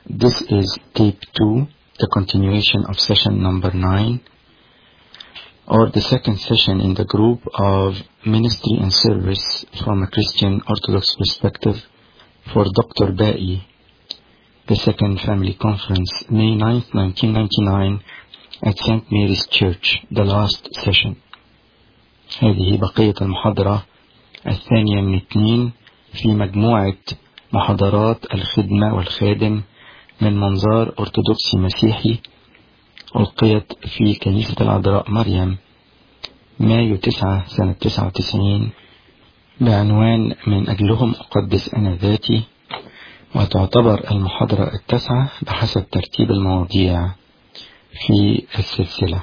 This is tape 2, the continuation of session number 9, or the second session in the group of ministry and service from a Christian Orthodox perspective for Dr. Ba'i, the second family conference, May 9th, 1999 at St. Mary's Church, the last session. هذه بقية المحاضرة الثانية من اثنين في مجموعة محاضرات الخدمة والخادم من منظار أرثوذكسي مسيحي ألقيت في كنيسة العذراء مريم مايو تسعة سنة تسعة وتسعين بعنوان من أجلهم أقدس أنا ذاتي وتعتبر المحاضرة التاسعة بحسب ترتيب المواضيع في السلسلة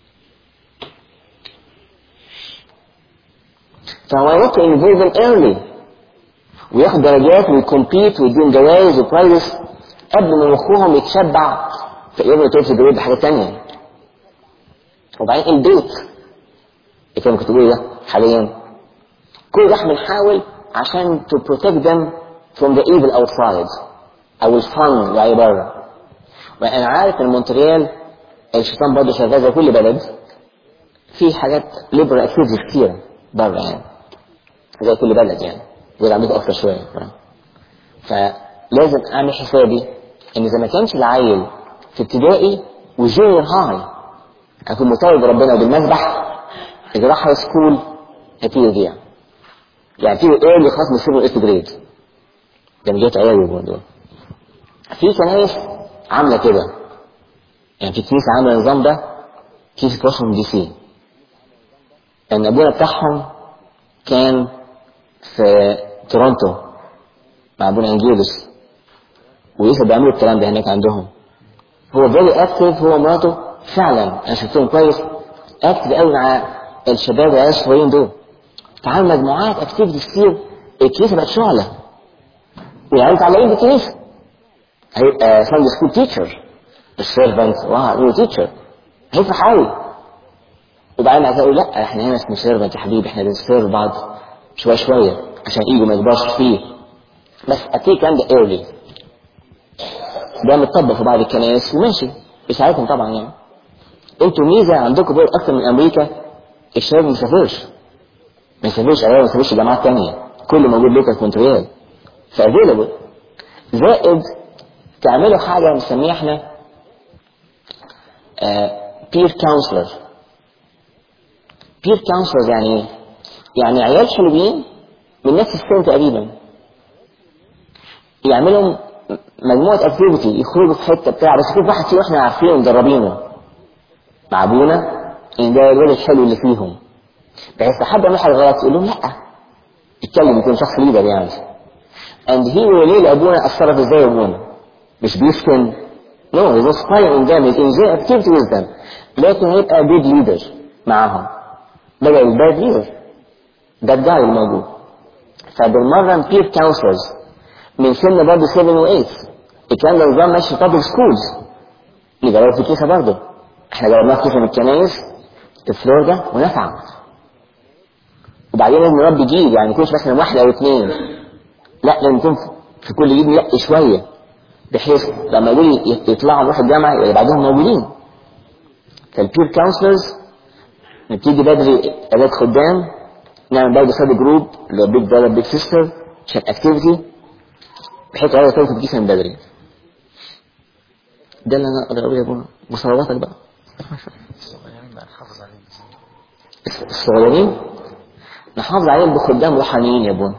فهو ينط involve them early وياخد درجات ويكمبيت ويديهم جوائز وبرايزز قبل ما مخهم يتشبع فيقدروا يتوفوا جوائز بحاجة تانية وبعدين البيت اللي كانوا كاتبوه ده حاليا كل ده بنحاول عشان to protect them from the evil outside او الفن اللي بره وانا عارف ان مونتريال الشيطان برضه شغال زي كل بلد في حاجات ليبرال اكتيفيتيز كتيره بره يعني زي كل بلد يعني زي عندكم اكتر شويه فلازم اعمل حسابي ان اذا ما كانش العيل في ابتدائي وجونيور هاي اكون مرتبط بربنا وبالمسبح اذا راح هاي سكول هتيجي يضيع يعني في ايرلي خلاص من سيبوا الايست جريد ده جت عيالي دول في كنايس عامله كده يعني في كنيسه عامله النظام ده كنيسه واشنطن دي سي ان ابونا بتاعهم كان في تورونتو مع ابونا انجيلوس ولسه بيعملوا الكلام ده هناك عندهم هو فيري اكتف هو ومراته فعلا انا شفتهم كويس اكتف قوي مع الشباب والعيال الصغيرين دول تعمل مجموعات اكتيفيتيز كتير الكنيسه بقت شعله والعيال متعلقين بالكنيسه هيبقى ساندي سكول تيتشر السيرفنت واو هو تيتشر هيفرح قوي وبعدين بعد يقول لا احنا هنا اسمه سيرفنت يا حبيبي احنا بنسيرف بعض شويه شويه عشان ايجو ما يكبرش فيه بس اكيد الكلام ده ايرلي ده متطبق في بعض الكنائس وماشي بيساعدهم طبعا يعني انتوا ميزه عندكم بقى اكتر من امريكا الشباب ما يسافرش ما يسافرش ما يسافرش جامعات تانية كله موجود لوكال في مونتريال فافيلبل زائد تعملوا حاجه بنسميها احنا بير كونسلر بير كونسلر يعني ايه؟ يعني عيال حلوين من نفس السن تقريبا يعملوا مجموعة اكتيفيتي يخرجوا في حتة بتاع بس كل واحد فيهم احنا عارفينه مدربينه مع ابونا ان ده الولد الحلو اللي فيهم بحيث لو حد عمل حاجة غلط يقول لهم لا يتكلم يكون شخص ليدر يعني and he will relay لابونا اتصرف ازاي يا ابونا مش بيسكن no he's not spying on them he's enjoying activity with them لكن هيبقى good leader معاهم بدل الباد ليدر ده الجاي الموجود فبنمرن بير كونسلرز من سن برضه 7 و8 الكلام ده نظام ماشي في بابليك سكولز يجربوا في الكنيسه برضه احنا جربناه في كنيسه من الكنايس في فلوريدا ونفع وبعدين لازم نربي جيل يعني يكونش مثلا واحد او اثنين لا لازم يكون في كل جيل نلاقي شويه بحيث لما يقولوا يطلعوا نروح الجامعه يبقى بعدهم موجودين فالبير كونسلرز نبتدي بدري اعداد خدام نعمل برضه ستادي جروب اللي هو بيج براذر بيج سيستر عشان اكتيفيتي بحيث العيال تدخل الكيسه من بدري ده اللي انا اقدر اقوله يا ابونا مصروفاتك بقى الصغيرين نحافظ عليهم بخدام روحانيين يا ابونا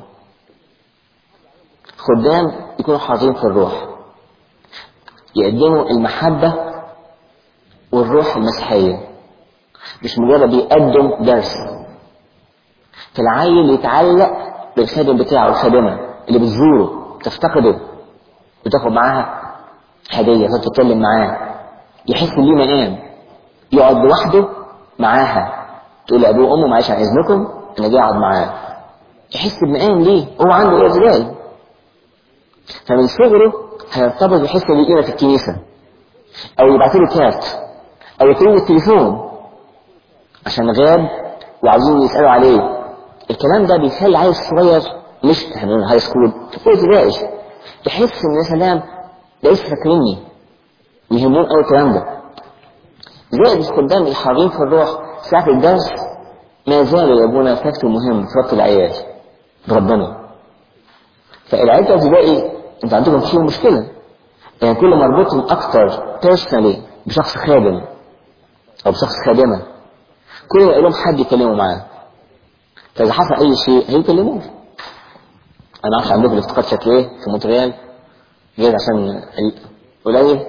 خدام يكونوا حاضرين في الروح يقدموا المحبة والروح المسيحية مش مجرد بيقدم درس فالعيل يتعلق بالخادم بتاعه الخادمة اللي بتزوره تفتقده وتاخد معاها هدية تتكلم معاه يحس ان ليه مقام يقعد لوحده معاها تقول لأبوه وأمه معلش عن إذنكم أنا جاي أقعد معاه يحس بمقام ليه هو عنده إيه ازاي فمن صغره هيرتبط بحس بالقيمة في الكنيسة أو يبعت له كارت أو يكلمه التليفون عشان غاب وعايزين يسألوا عليه الكلام ده بيخلي عيل صغير مش احنا هاي سكول في ابتدائي يحس ان يا سلام ده لسه فاكريني ويهمون قوي الكلام ده زائد الخدام الحاضرين في الروح ساعة الدرس ما زالوا يا ابونا فاكتور مهم في ربط العيال بربنا فالعيال الابتدائي انت عندكم فيه مشكلة يعني كل ما اربطهم اكتر بيرسونالي بشخص خادم او بشخص خادمة كل ما يقول لهم حد يكلموا معاه فاذا حصل اي شيء هيكلموه انا عارف عندكم الافتقاد شكل ايه في مونتريال جايز عشان قليل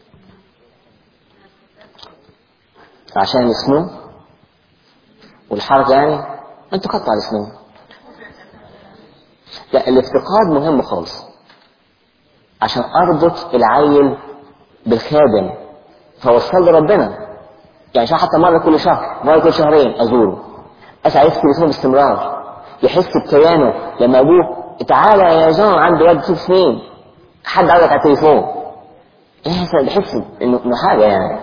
عشان السنو والحركة يعني انت قطع السنو لا الافتقاد مهم خالص عشان اربط العيل بالخادم فوصل لربنا يعني عشان حتى مرة كل شهر مرة كل شهرين ازوره اسعى في تليفون باستمرار يحس بكيانه لما ابوه تعالى يا جون عندي واد ست سنين حد عندك على التليفون يحس بحس انه انه حاجه يعني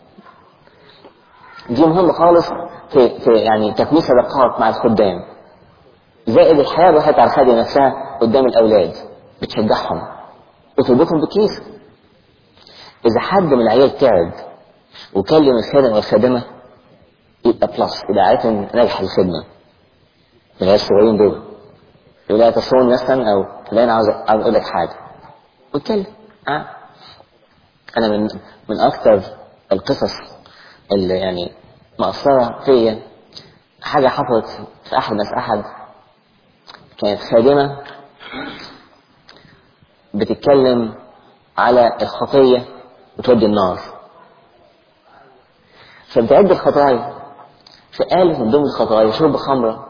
دي مهمة خالص في, في يعني تكوين صداقات مع الخدام زائد الحياة الواحدة على الخادمة نفسها قدام الأولاد بتشجعهم وتربطهم بكيف إذا حد من العيال تعب وكلم الخادم والخادمة يبقى بلس يبقى عارف إن نجح الخدمة العيال الصغيرين دول يقول لها تصون مثلا أو لا أنا عاوز عاوز أقول لك حاجة واتكلم أه أنا من من أكثر القصص اللي يعني مأثرة فيا حاجة حصلت في أحد ناس أحد كانت خادمة بتتكلم على الخطية وتودي النار فبتعد الخطايا فقالت من ضمن الخطايا شرب خمرة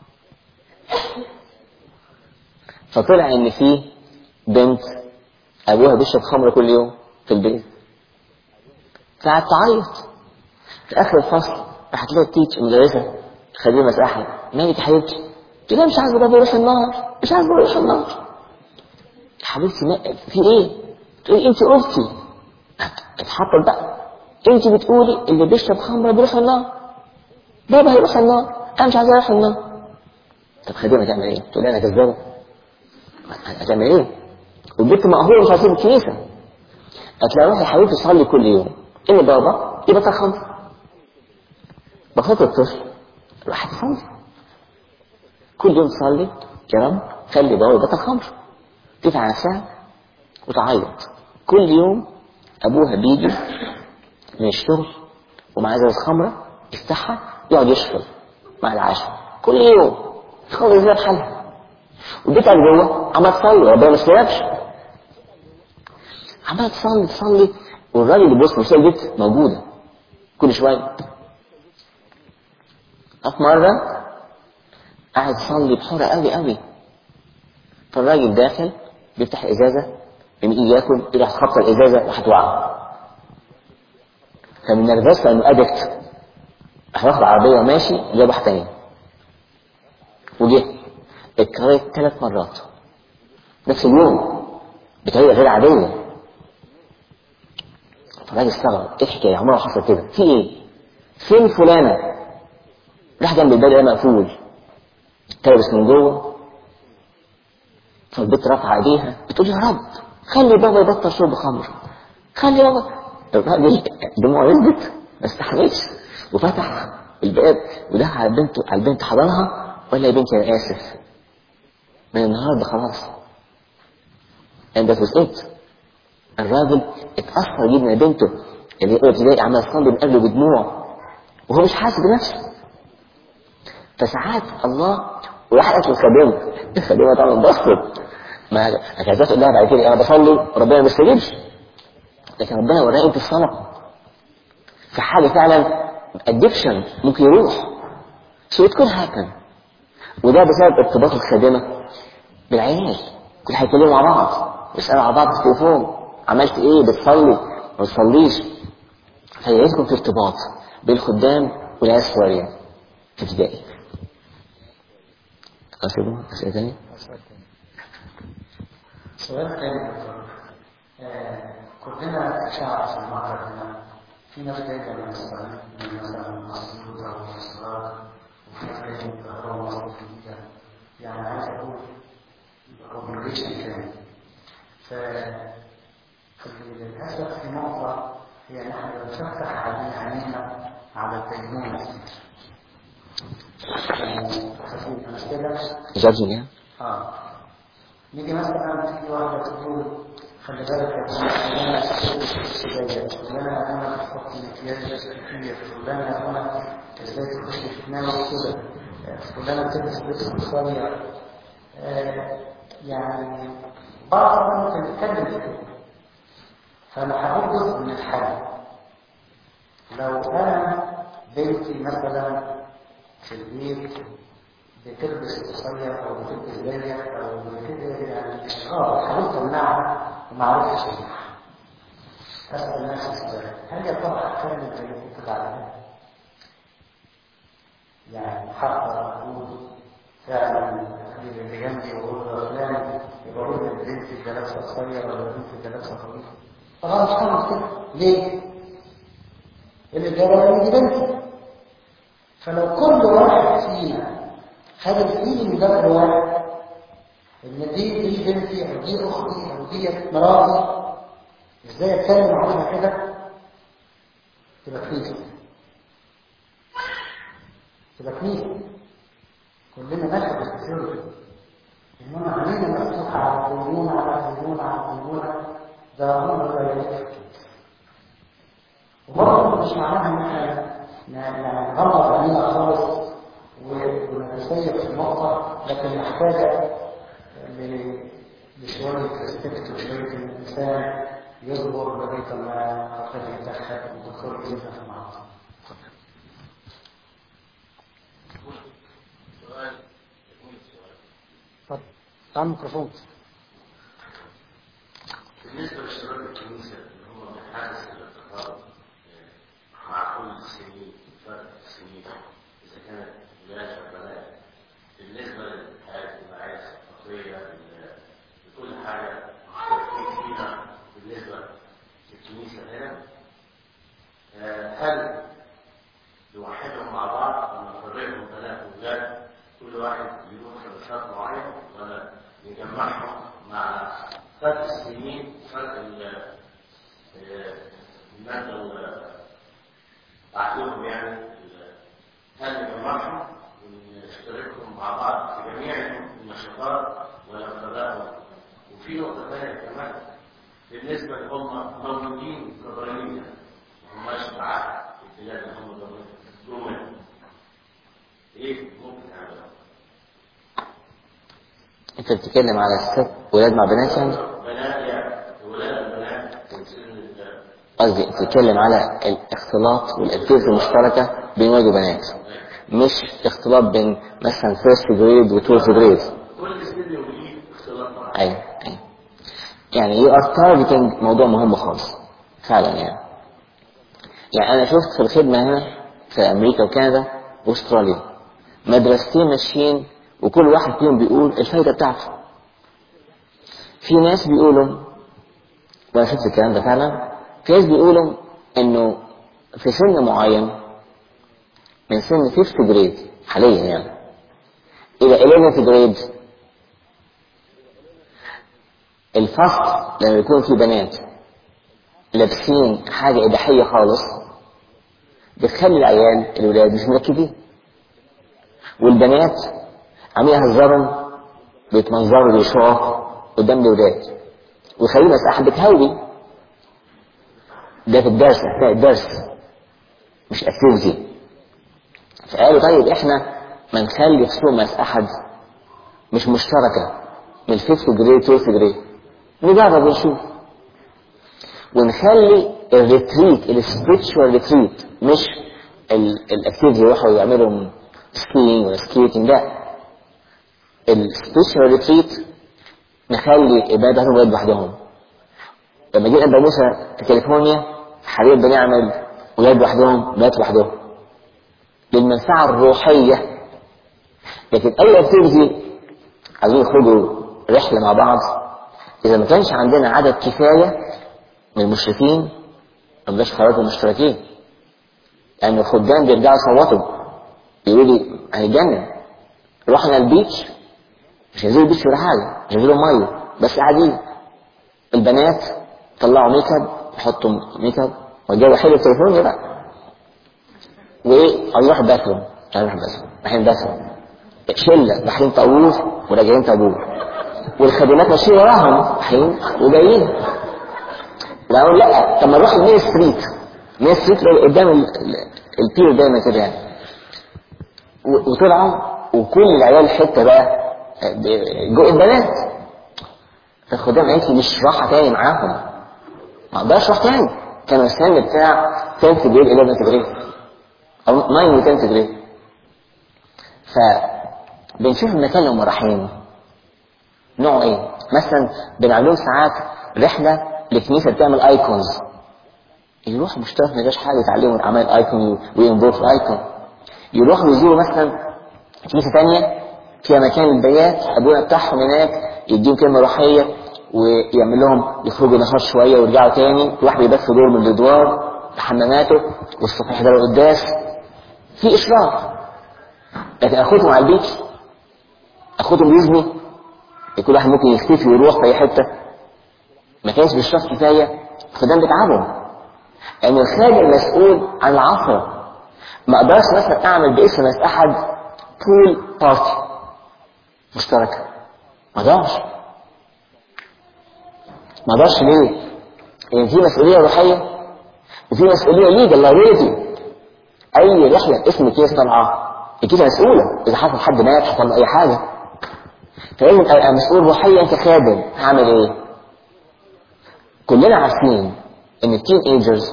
فطلع إن في بنت أبوها بيشرب خمرة كل يوم في البيت فقعدت تعيط في اخر الفصل راحت لها التيتش المدرسه خليه مساحه مالك يا حبيبتي قلت لها مش عايزه بابا يروح النار مش عايزه بابا يروح النار يا حبيبتي ما في ايه تقولي انت قلتي اتحطت بقى انت بتقولي اللي بيشرب خمره بيروح النار بابا هيروح النار انا مش عايزه اروح النار طب خديمه تعمل ايه تقول لي انا كذابه هتعمل ايه والبنت مقهوره مش هتسيب الكنيسه هتلاقي روحي يا حبيبتي صلي كل يوم ان بابا يبقى خمر بساطة الطفل راح تصلي كل يوم تصلي يا رب خلي بابا يبطل خمر تدفع نفسها وتعيط كل يوم ابوها بيجي من الشغل ومعاه ازازه خمره يفتحها يقعد يشرب مع العشاء كل يوم الخمر ازاي بحالها والبيت اللي جوه عمال تصلي ربنا ما استجابش عمال تصلي تصلي والراجل اللي بيبص مش البيت موجوده كل شويه في مرة قاعد يصلي بحرة قوي قوي فالراجل داخل بيفتح الإزازة لما يجي ياكل يروح خبط الإزازة وهتوقع فمن نرفزته إنه أدكت راح واخد عربية وماشي جاب واحد تاني وجه اتكررت ثلاث مرات نفس اليوم بطريقة غير عادية فالراجل استغرب ايه الحكاية عمرها حصل كده في ايه؟ فين فلانة؟ راح جنب الباب ده مقفول تلبس من جوه فالبنت رافعه ايديها بتقول يا رب خلي بابا يبطل شرب خمر خلي بابا الراجل دموعه نزلت ما استحملش وفتح الباب ودخل على البنت على البنت حضنها ولا يا بنتي انا اسف من النهارده خلاص and that was it الراجل اتأثر جدا بنته اللي هي ابتدائي عمال يصلي من قبله بدموع وهو مش حاسس بنفسه فساعات الله وراح قالت الخادمة الخادمة طبعا انبسطت ما كانت تقول لها بعد كده انا بصلي ربنا ما يستجيبش لكن ربنا وراها انت الصلاة في حاجة فعلا ادكشن ممكن يروح so it could happen وده بسبب ارتباط الخادمة بالعيال كل هيتكلموا مع بعض يسألوا على بعض في التليفون عملت ايه بتصلي ما بتصليش فيعيشكم في ارتباط بين الخدام والعيال الصغيرين في ابتدائي أسئلة أسئلة تانية سؤال تاني آه، كلنا شعب في المعرض هنا في ناس جاية من مثلا من مثلا أسيوط أو مصر وفي ناس جاية من القاهرة ومصر الجديدة يعني عايز أقول كوميونيكيشن كامل ف للأسف في نقطة هي نحن بنفتح عينينا على الدينونة خفيف مش كده؟ جادجنج يعني اه نيجي مثلا تيجي واحدة تقول خلي بالك يا فلانة فلانة فلانة هنا بتحط مكياج كتير فلانة هنا ازاي تخش في تنام كده فلانة بتلبس لبس قصير آه يعني بعض ممكن نتكلم في كده فانا هقول جزء من الحل لو انا بنتي مثلا في البيت بتلبس قصير او بتلبس ضيق او كده يعني اه حاولت امنعها وما عرفتش امنعها اسال نفسي السؤال هل يا ترى هتكلم زي ما كنت بعدها؟ يعني حتى اقول فعلا اللي جنبي واقول له فلان يبقى اقول لبنتي ده لابسه قصير ولا بنتي ده لابسه طويل طبعا مش هعمل كده ليه؟ اللي جرى دي بنتي فلو كل واحد فينا خد الفيلم ده جواه ان دي دي بنتي او دي اختي او دي مراتي ازاي اتكلم عنها كده تبقى كنيسه تبقى كنيسه كلنا ناخد السيرة انما عينينا مفتوحه على الدينونه على الدينونه على الدينونه ده امر لا يكفي وبرضه مش معناها ان احنا يعني نغمض عينينا خالص ونتسيب في النقطة لكن محتاجة لشوية ريسبكت وشوية الإنسان يصبر لغاية ما ربنا يتدخل والدكتور ينزل في معه. اتفضل تعال الميكروفون بالنسبة لاشتراك الكنيسة اللي هم بحادث الاعتقاد مع كل سنين فرق سنين إذا كانت ولاية البنات بالنسبة للحياة الاجتماعية الثقافية لكل حاجة مختلفين فيها بالنسبة للكنيسة هنا هل نوحدهم مع بعض ولا نفرقهم بنات وولاد كل واحد يروح لنشاط معين ولا نجمعهم مع فرق السنين فرق المادة عقلهم يعني هل نجمعهم ونشتركهم مع بعض في جميع النشاطات ولا نفرقهم وفي نقطة ثانية كمان بالنسبة اللي هم موجودين كبرانين ما هماش معاه في البلاد اللي هم ضمن ايه ممكن نعملها؟ انت بتتكلم على ست ولاد مع بنات يعني بنات يعني ولاد البنات في سن ال- قصدي بتتكلم على الاختلاط والاكتيفيتي المشتركة بين ولاد وبنات مش اختلاط بين مثلا فيرست جريد وتويلث جريد كل سن وليه اختلاط معاه ايوه ايوه يعني you are targeting موضوع مهم خالص فعلا يعني يعني انا شفت في الخدمة هنا في امريكا وكندا واستراليا مدرستين ماشيين وكل واحد فيهم بيقول الفايدة بتاعته في ناس بيقولوا وانا شفت الكلام ده فعلا في ناس بيقولوا انه في سن معين من سن 5 جريد حاليا يعني الى 11 جريد الفصل لما يكون في بنات لابسين حاجة إباحية خالص بتخلي العيال الولاد مش مركزين والبنات عاملين يهزروا بيتمنظروا بيشوفوا قدام الولاد ويخلينا مساحة بتهوي ده في الدرس أثناء الدرس مش اكتيفيتي فقالوا طيب احنا ما نخلي فصول مساحة مش مشتركة من الفيفث جريد تويلث جريد نجرب ونشوف ونخلي الريتريت السبريتشوال ريتريت مش الاكتيفيتي يروحوا يعملوا سكينج ولا سكيتنج لا السبريتشوال ريتريت نخلي عبادة ولاد لوحدهم لما جينا بنوسة في كاليفورنيا حاليا بنعمل ولاد لوحدهم بنات لوحدهم للمنفعة الروحية لكن أي اكتيفيتي عايزين يخرجوا رحلة مع بعض إذا ما كانش عندنا عدد كفاية من المشرفين ما بقاش خلاص المشتركين لأن الخدام بيرجعوا يصوتوا يقولوا لي هنتجنن رحنا البيتش مش هنزلوا البيتش ولا حاجة مش هنزلوا مية بس قاعدين البنات طلعوا ميك اب يحطوا ميك اب والجو حلو التليفون بقى وايه هيروح باثروم مش هيروح باثروم رايحين باثروم شله رايحين طاووس وراجعين طابور والخادمات ماشيين وراهم رايحين وجايين لا أقول لا طب ما نروح المين ستريت المين ستريت اللي قدام ال- ال- البير دايما كده يعني و- وطلعوا وكل العيال حته بقى جو البنات فالخدام قالت لي مش راحه تاني معاهم ما اقدرش اروح تاني كان السن بتاع 10th جريد 11th جريد او 9 و 10th جريد فبنشوف المكان اللي هم رايحين نوعه ايه مثلا بنعمل لهم ساعات رحله لكنيسه بتعمل ايكونز يروح مشترك ما يجاش حاجه يتعلموا اعمال ايكون وينفوك ايكون يروحوا يزوروا مثلا كنيسه ثانيه فيها مكان البيات ابونا بتاعهم هناك يديهم كلمه روحيه ويعمل لهم يخرجوا نهار شويه ويرجعوا تاني كل واحد يبات في دور من الادوار بحماماته والصبح يحضروا القداس في اشراف لكن اخدهم على البيت اخدهم يزني كل واحد ممكن يختفي ويروح في اي حته ما كانش باشراف كفايه الخدام بيتعبوا يعني الخادم مسؤول عن العصر ما اقدرش مثلا اعمل باسم ناس احد بول بارتي مشتركه ما اقدرش ما اقدرش ليه؟ لان في مسؤوليه روحيه وفي مسؤوليه ليجل لايبيلتي اي رحله باسم كيس طالعه الكيسه مسؤوله اذا حصل حد مات حصل له اي حاجه فلازم ابقى مسؤول روحيا كخادم هعمل ايه؟ كلنا عارفين ان التين ايجرز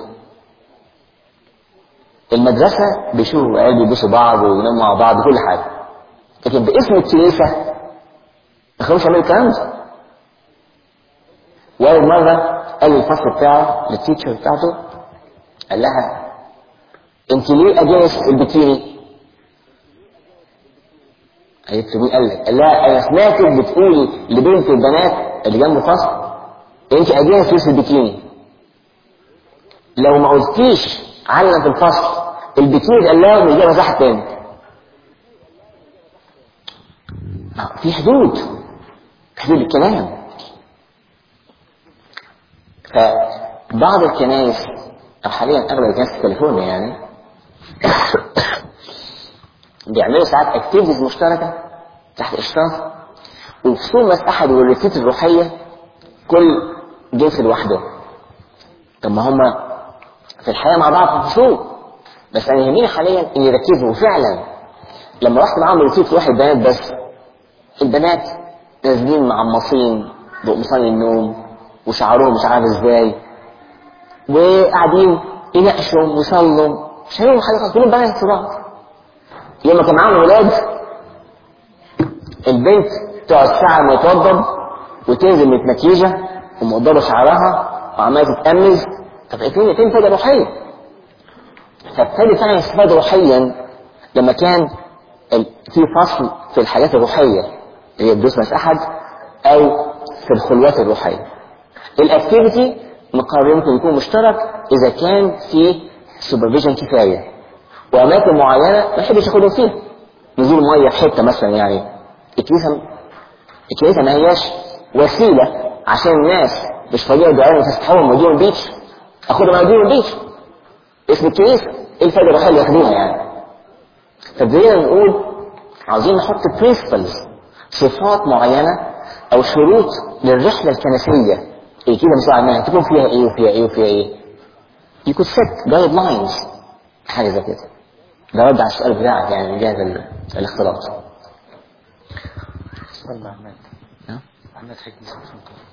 المدرسة بيشوفوا عيال بيبوسوا بعض ويناموا مع بعض كل حاجة لكن باسم الكنيسة ما كانوش يعملوا الكلام ده وأول مرة قال للفصل بتاعه للتيتشر بتاعته قال لها انت ليه اجانس البكيني؟ قالت له مين قال لك؟ قال لها انا سمعتك بتقولي لبنت البنات اللي جنب الفصل انت اجانس لبس البكيني لو ما قلتيش علم في الفصل البكيني قال لها من جنب واحد تاني آه، في حدود حدود الكلام فبعض الكنائس او حاليا اغلب الكنائس في كاليفورنيا يعني بيعملوا ساعات اكتيفيتيز مشتركه تحت اشراف ويفصلوا بس احد الريتريت الروحيه كل جنس لوحده طب ما هم في الحياه مع بعض في فصول بس انا يهمني حاليا ان يركزوا وفعلا لما رحت معاهم ريتريت روحي البنات بس البنات نازلين معمصين بقمصان النوم وشعرهم مش عارف ازاي وقاعدين يناقشوا ويصلوا مش هيعملوا حاجه خالص كلهم بنات في بعض يوم ما كان معاهم ولاد البنت تقعد ساعة ما توضب وتنزل متمكيجة ومقدرة شعرها وعمالة تتأمز طب فين فين فايدة روحية؟ فابتدي فعلا يستفاد روحيا لما كان ال- في فصل في الحاجات الروحية اللي هي بدوس مس أحد أو في الخلوات الروحية. الاكتيفيتي مقرر ممكن يكون مشترك إذا كان في سوبرفيجن كفاية وأماكن معينة ما يحبش ياخدهم فيها نزول مية في حتة مثلا يعني الكنيسة الكنيسة ما هياش وسيلة عشان الناس مش فاضيين يدعوا يفسحوهم ويجيبوا البيتش اخدهم اوديهم البيتش اسم الكنيسة ايه الفايدة الروحية اللي ياخدوها يعني فابتدينا نقول عاوزين نحط برنسبلز صفات معينة او شروط للرحلة الكنسية ايه كده مسؤول عنها تكون فيها ايه وفيها ايه وفيها ايه you could set guidelines حاجة زي كده ده رد على السؤال بتاعك يعني جهاز ال- الاختلاط صلى أحمد نعم. أحمد حكمي سنة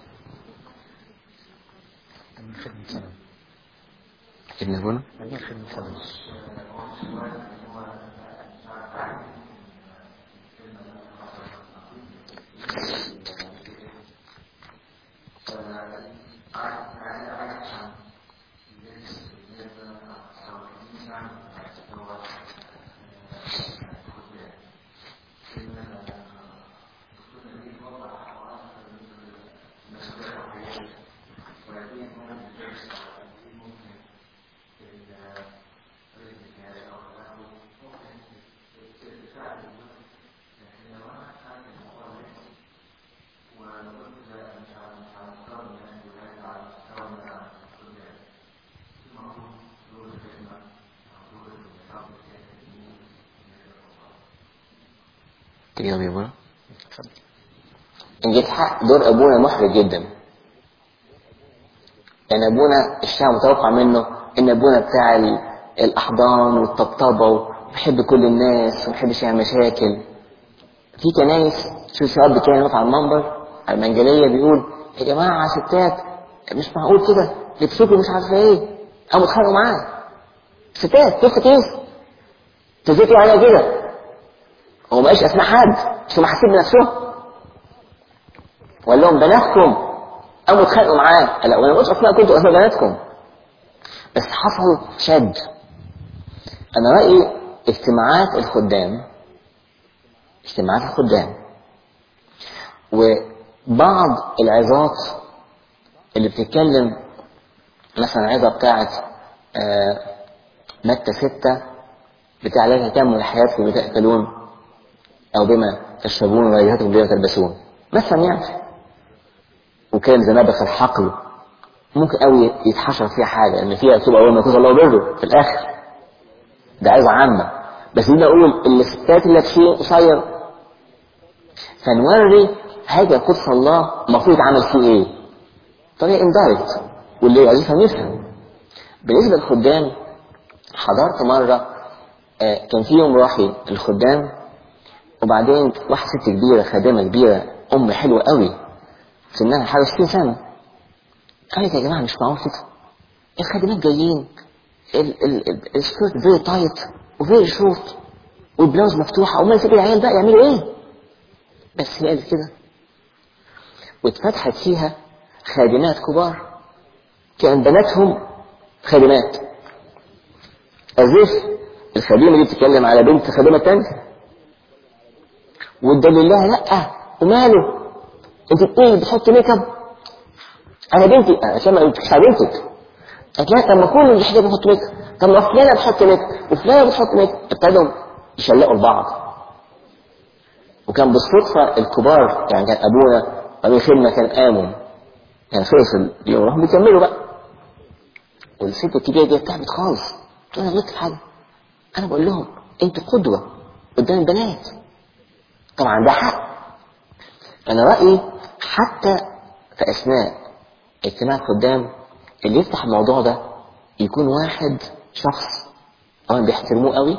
من خدمة سنة ابن هنا من خدمة سنة تجاوب يا ابونا ان جيت حق دور ابونا محرج جدا يعني ابونا الشعب متوقع منه ان ابونا بتاع ال- الاحضان والطبطبه وبيحب كل الناس وما بيحبش يعمل مشاكل في كنايس شوف شباب كان واقف على المنبر على المنجليه بيقول يا جماعه ستات مش معقول كده لبسكم مش عارفه ايه قاموا اتخانقوا معاه ستات لبسك ايه؟ تزيتوا عليها كده هو ما قالش اسماء حد مش هم حاسين بنفسهم وقال لهم بناتكم قاموا اتخانقوا معاه قال لا وانا ما قلتش اسماء كنتوا اسماء بناتكم بس حصل شد انا رايي اجتماعات الخدام اجتماعات الخدام وبعض العظات اللي بتتكلم مثلا عظة بتاعت آه، متى ستة بتاع لا تهتموا الحياة بما تأكلون أو بما تشربون ولا يهتموا بما تلبسون مثلا يعني وكان زنابق الحقل ممكن قوي يتحشر فيها حاجة إن فيها تبقى أول ما يكون الله بره في الآخر ده عظة عامة بس دي أقول اللي الستات اللي لابسين قصير فنوري هذا قدس الله المفروض يتعمل فيه ايه طريقة اندايركت واللي عايز يفهم يفهم بالنسبة للخدام حضرت مرة آه، كان في يوم راحي الخدام وبعدين واحدة ست كبيرة خادمة كبيرة أم حلوة قوي سنها حاجة 60 سنة قالت يا جماعة مش معقول كده الخادمات جايين ال- ال- ال- السكيرت فيري تايت وفيري شورت والبلاوز مفتوحة وما يسيب العيال بقى يعملوا ايه بس هي قالت كده واتفتحت فيها خادمات كبار كان بناتهم خادمات أزيف الخادمة دي بتتكلم على بنت خادمة تانية والدليل لها لأ وماله انت ايه بتحط ميك اب انا بنتي عشان ما قلتش على بنتك قالت لا طب ما كل اللي حاجه بيحط ميك اب طب ما فلانه بتحط ميك اب وفلانه بتحط ميك اب ابتدوا يشلقوا لبعض وكان بالصدفة الكبار يعني كان أبونا أبي خدمة كان قاموا يعني خلص اليوم راحوا بيكملوا بقى والست الكبيرة دي تعبت خالص تقول أنا غلطت في حاجة أنا بقول لهم أنتوا قدوة قدام البنات طبعا ده حق أنا رأيي حتى في أثناء اجتماع الخدام اللي يفتح الموضوع ده يكون واحد شخص أولا بيحترموه قوي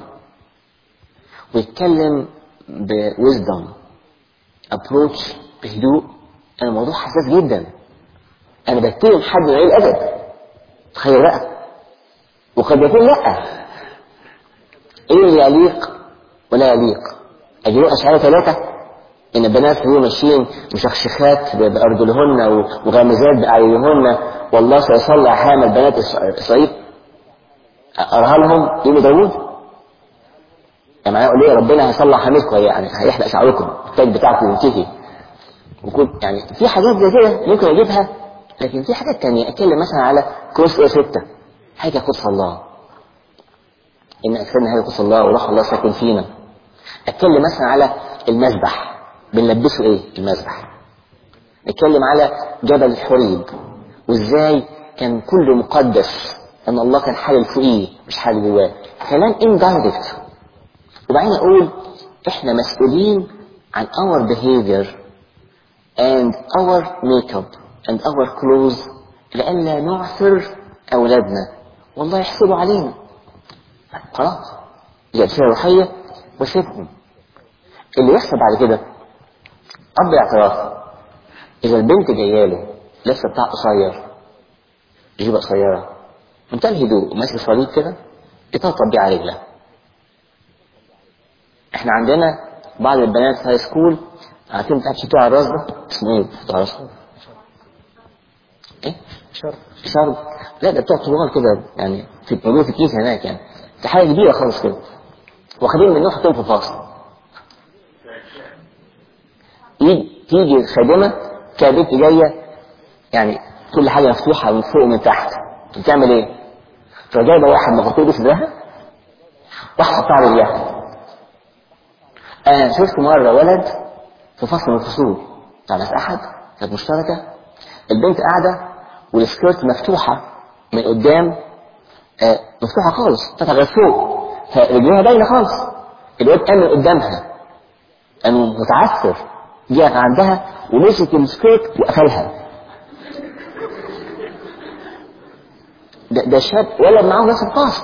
ويتكلم بوزدم ابروتش بهدوء انا الموضوع حساس جدا انا بتهم حد من غير ادب تخيل بقى وقد يكون لا ايه اللي يليق ولا يليق اجيبوا اشعار ثلاثه ان البنات هو ماشيين مشخشخات ب- بارجلهن و- وغامزات باعينهن والله سيصلع حامل بنات إس- اسرائيل اقراها لهم يوم داوود يعني معناه يقول ليه ربنا هيصلح حميدكم يعني هيحلق شعركم التاج بتاعكم ينتهي وكل يعني في حاجات زي كده ممكن اجيبها لكن في حاجات تانية اتكلم مثلا على كورس ايه ستة حاجة قدس الله ان اكثرنا هذا قدس الله وروح الله ساكن فينا اتكلم مثلا على المذبح بنلبسه ايه المذبح نتكلم على جبل الحريب وازاي كان كله مقدس ان الله كان حالل فوقيه مش حالل جواه كلام اندايركت وبعدين اقول احنا مسؤولين عن our behavior and our makeup and our clothes لئلا نعثر اولادنا والله يحسبوا علينا خلاص دي أشياء روحية وسيبهم اللي يحصل بعد كده أب الاعتراف إذا البنت جاية له لسه بتاع قصير جيبة قصيرة منتهى الهدوء ماسك صليب كده يطبطب بيه على رجلها احنا عندنا بعض البنات في هاي سكول عارفين بتاع بتوع الراس ده اسمه ايه بتوع الراس ده؟ ايه شرط شرب لا ده بتوع طوال كده يعني في موجود في الكيس هناك يعني دي حاجه كبيره خالص كده واخدين منه حاطين في فاصل يجي تيجي الخادمه كبنت جايه يعني كل حاجه مفتوحه من فوق ومن تحت بتعمل ايه؟ تروح جايبه واحد مغطيه بصدرها واحد حطها على رجلها انا شفت مره ولد في فصل من الفصول بتاع ناس احد كانت مشتركه البنت قاعده والسكيرت مفتوحه من قدام آه مفتوحه خالص تطلع لغايه فوق فرجليها باينه خالص الواد قام من قدامها أنا متعثر جه عندها ومسك السكيت وقفلها ده, ده شاب ولد معاه نفس القاص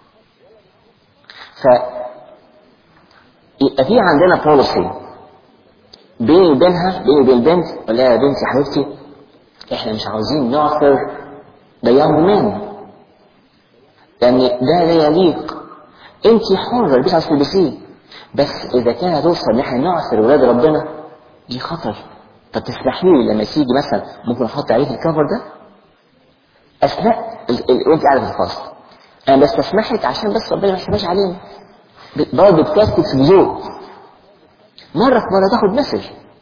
ف يبقى في عندنا بوليسي بيني وبينها بيني وبين البنت ولا يا بنتي يا حبيبتي احنا مش عاوزين نعثر ده يونج مان لان ده لا يليق انت حرة البسي عاوز تلبسيه بس اذا كان هتوصل ان احنا نعثر ولاد ربنا دي خطر طب تسمحي لي لما تيجي مثلا ممكن احط عليك الكفر ده اثناء ال- ال- وانت قاعده في الفصل انا بستسمحك عشان بس ربنا ما يحسبهاش علينا ب- برضه بتكتب في الذوق مره في مره تاخد مسج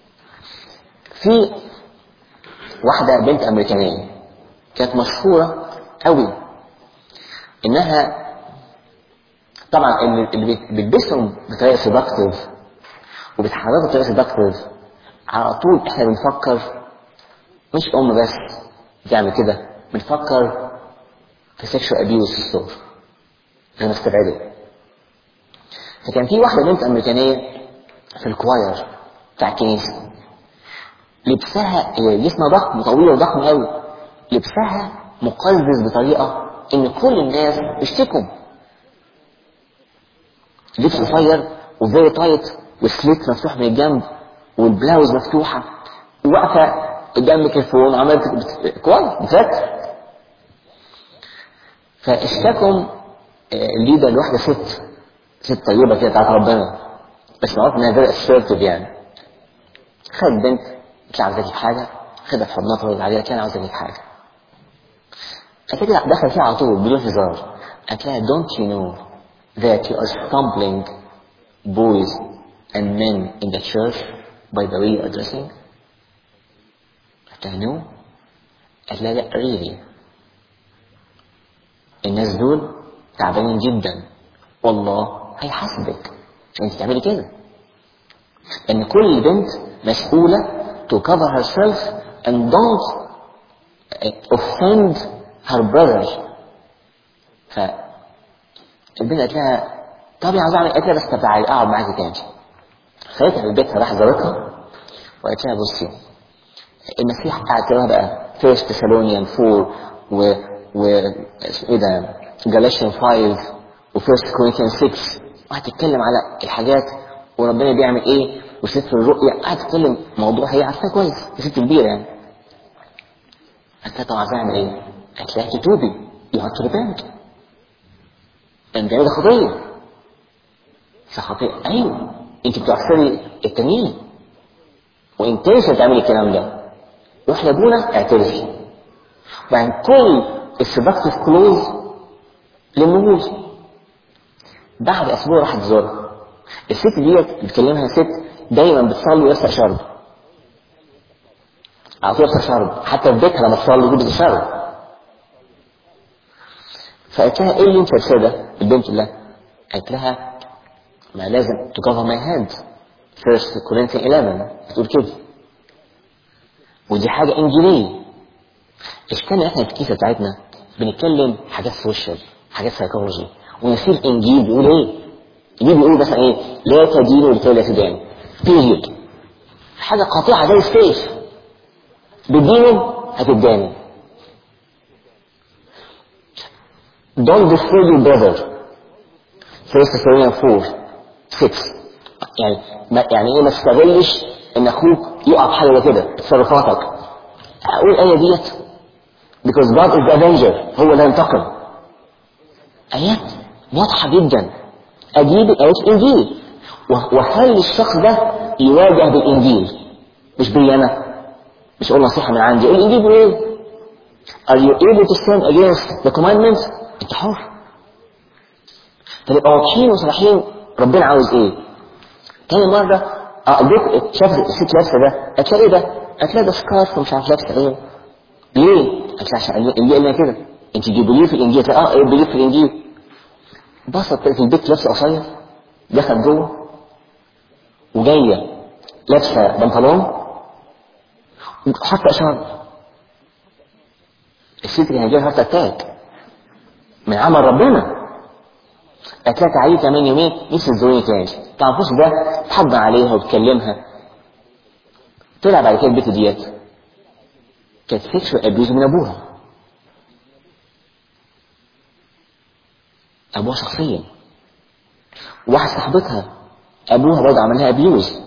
في واحده بنت امريكانيه كانت مشهوره قوي انها طبعا اللي اللي بت- بتلبسهم بطريقه سيدكتيف وبتحركوا بطريقه سيدكتيف على طول احنا بنفكر مش ام بس بتعمل كده بنفكر في سيكشوال ابيوز في الصغر انا مستبعده فكان في واحده بنت امريكانيه في الكواير بتاع الكنيسه لبسها هي جسمها ضخم طويله وضخم قوي لبسها مقزز بطريقه ان كل الناس بيشتكوا لبس قصير وفيري تايت والسليت مفتوح من الجنب والبلاوز مفتوحه وواقفه قدام الميكروفون وعملت بت- كويس بتذاكر فاشتكوا آه، الليدر لواحده ست ست طيبه كده بتاعت ربنا بس معروف انها فيري اسيرتيف يعني خد بنت قالت لها عاوز اجيب حاجه خدها في حضنها ترد عليها كان عاوز اجيب حاجه قالت لها دخل فيها على طول بدون هزار قالت لها don't you know that you are stumbling boys and men in the church by the way you are dressing قالت لها no قالت لها لا really الناس دول تعبانين جدا والله هيحاسبك عشان انت تعملي كده ان كل بنت مسؤولة to cover herself and don't offend her brother ف البنت قالت لها طب يا عاوز اعمل قالت لها بس طب تعالي اقعد معاكي تاني خدتها من بيتها راح زارتها وقالت لها بصي المسيح قاعد لها بقى فيرست تسالونيان 4 و و ايه ده جالاشيان 5 وفيرست كورنثيان 6 وهتتكلم على الحاجات وربنا بيعمل ايه وسفر الرؤيا قاعد تتكلم موضوع هي عارفاه كويس دي ست كبيره يعني قالت لها طب عايز اعمل ايه؟ قالت لها تتوبي يو هاف تو ريبنت انت ده خطيه خطيه ايوه انت بتعصري التانيين وانت لسه تعملي الكلام ده روح لابونا اعترفي وبعدين كل السبكتيف كلوز للنموذج بعد اسبوع راحت تزورها الست ديت بتكلمها ست دايما بتصلي ويرفع شرب على طول يرفع شرب حتى في بيتها لما تصلي دي بتشرب فقالت لها ايه اللي انت لابساه ده البنت اللي قالت لها ما لازم to cover my head first Corinthians 11 بتقول كده ودي حاجة إنجيلية اشكالنا احنا في الكيسة بتاعتنا بنتكلم حاجات سوشيال حاجات سايكولوجي ونسيب انجيل بيقول ايه؟ انجيل بيقول مثلا ايه؟ لا تدين لكي لا تدان بيريد حاجة قاطعة زي السيف بدينه هتدان Don't destroy your brother First Thessalonians 4 6 يعني ما يعني ايه ما تستغلش ان اخوك يقع في حاجه زي كده تصرفاتك اقول الايه ديت because God is the avenger هو اللي ينتقم ايات واضحه جدا اجيب ايات الانجيل واخلي الشخص ده يواجه بالانجيل مش بي انا مش اقول نصيحه من عندي اقول الانجيل بيقول ايه are you able to stand against the commandments انت حر فنبقى واضحين وصريحين ربنا عاوز ايه تاني مرة قضيت شاف الست لابسة ده قالت لها ايه ده؟ قالت لها ده سكارف ومش عارف لابسة ايه ليه؟ قالت لها عشان الانجيل قال لها كده انت جيبوا في الانجيل قالت لها اه ايه بليه في الانجيل بسط في البيت لابسة قصير دخل جوه وجاية لابسة بنطلون وحاطة اشارة الست كان هيجيلها هارت اتاك من عمل ربنا قالت لها تعالي كمان يومين نفسي تزوريني تاني تعرفوش ده تحضن عليها وتكلمها طلع بعد كده البيت ديت كانت سيكشوال ابيوز من ابوها ابوها شخصيا واحد صاحبتها ابوها برضه عمل لها ابيوز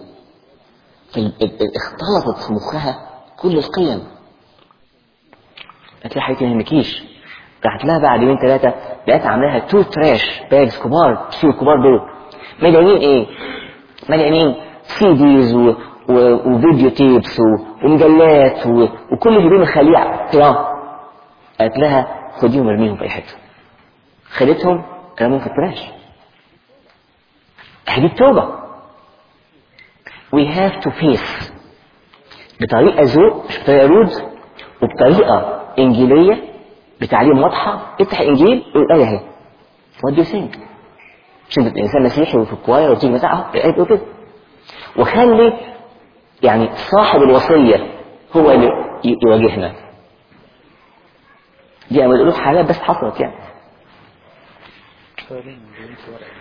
اختلطت في مخها كل القيم قالت لها حبيبتي ما يهمكيش راحت لها بعد يومين ثلاثه لقيت عاملاها تو تراش باجز كبار كيلو الكبار دول مليانين ايه؟ مليانين سي ديز و... و... وفيديو تيبس و... ومجلات و... وكل اللي بين الخليع قراء قالت لها خديهم ارميهم في اي حته خدتهم رموهم في التراش هذه التوبه we have to face بطريقة ذوق مش بطريقة رود وبطريقة إنجيلية بتعليم واضحة افتح الإنجيل والآية أهي what do you think؟ مش انت إنسان مسيحي وفي الكواير وتيجي مساحة الآية بتقول كده وخلي يعني صاحب الوصية هو اللي ي- يواجهنا دي أنا بقول حالات بس حصلت يعني سؤالين موجودين في ورقة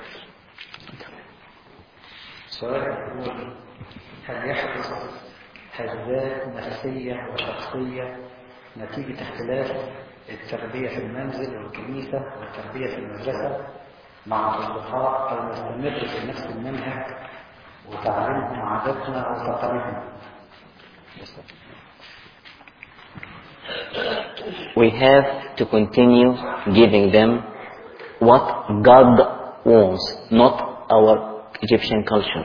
سؤال يقول هل يحدث هزات نفسية وشخصية نتيجة اختلاف التربية في المنزل والكنيسة والتربية في المدرسة مع الأصدقاء أو نستمر في نفس المنهج وتعليمهم عاداتنا أو تقاليدنا we have to continue giving them what God wants, not our Egyptian culture.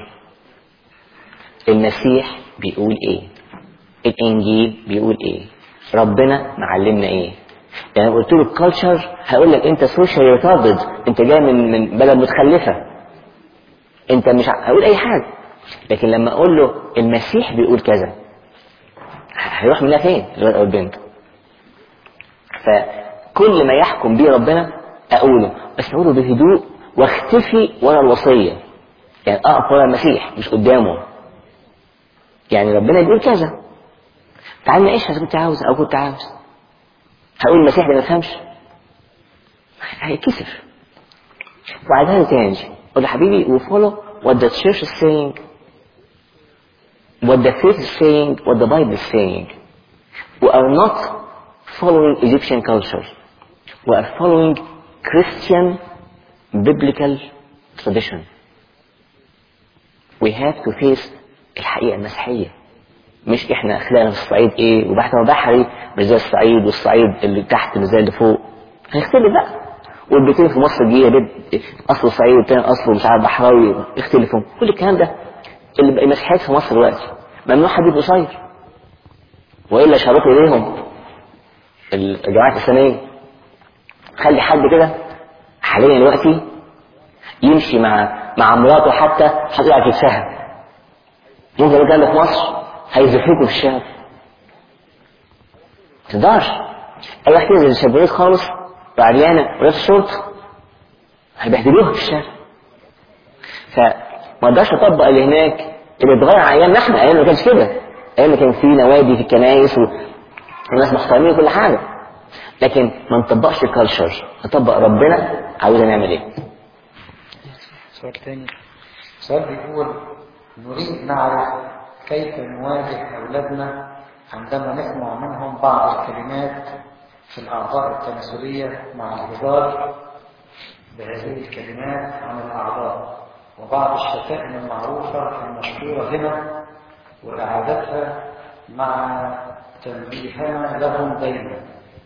المسيح بيقول ايه؟ الانجيل بيقول ايه؟ ربنا معلمنا ايه؟ يعني قلت له الكالتشر هقول لك انت سوشيال ريتاردد انت جاي من من بلد متخلفه انت مش ع- هقول اي حاجه لكن لما اقول له المسيح بيقول كذا هيروح منها فين الولد او البنت فكل ما يحكم به ربنا اقوله بس اقوله بهدوء واختفي ورا الوصيه يعني اقف ورا المسيح مش قدامه يعني ربنا بيقول كذا تعال نعيش اذا كنت عاوز او كنت عاوز هقول المسيح ده ما يفهمش هيكسف وبعدها تاني اقول له حبيبي we follow what the church is saying what the faith is saying what the Bible is saying we are not following Egyptian culture we are following Christian biblical tradition we have to face الحقيقة المسيحية مش احنا اخلاقنا في الصعيد ايه وبحثنا بحري مش زي الصعيد والصعيد اللي تحت مش زي اللي فوق هيختلف بقى والبيتين في مصر الجديدة بيت اصله صعيد والتاني اصله مش عارف بحراوي يختلفوا كل الكلام ده اللي بقى مسيحيات في مصر دلوقتي ممنوع حد يبقى قصير والا شرطوا اليهم الجماعات الاسلاميه خلي حد كده حاليا دلوقتي يمشي مع مع مراته حتى حاطط على كتفها ممكن الكلام ده في مصر هيزفوكوا في الشارع ما تقدرش اي واحد كده زي الشبابيك خالص وعريانه ولابس شورت هيبهدلوها في الشارع فما اقدرش اطبق اللي هناك اللي اتغير على ايامنا احنا ايام ما كانش كده ايام ما كان في نوادي في الكنايس و... والناس محترمين وكل حاجه لكن ما نطبقش الكالتشر نطبق ربنا عاوزنا نعمل ايه سؤال تاني سؤال بيقول نريد نعرف كيف نواجه أولادنا عندما نسمع منهم بعض الكلمات في الأعضاء التناسلية مع الهزار بهذه الكلمات عن الأعضاء وبعض الشتائم المعروفة المشهورة هنا وإعادتها مع تنبيهنا لهم دايما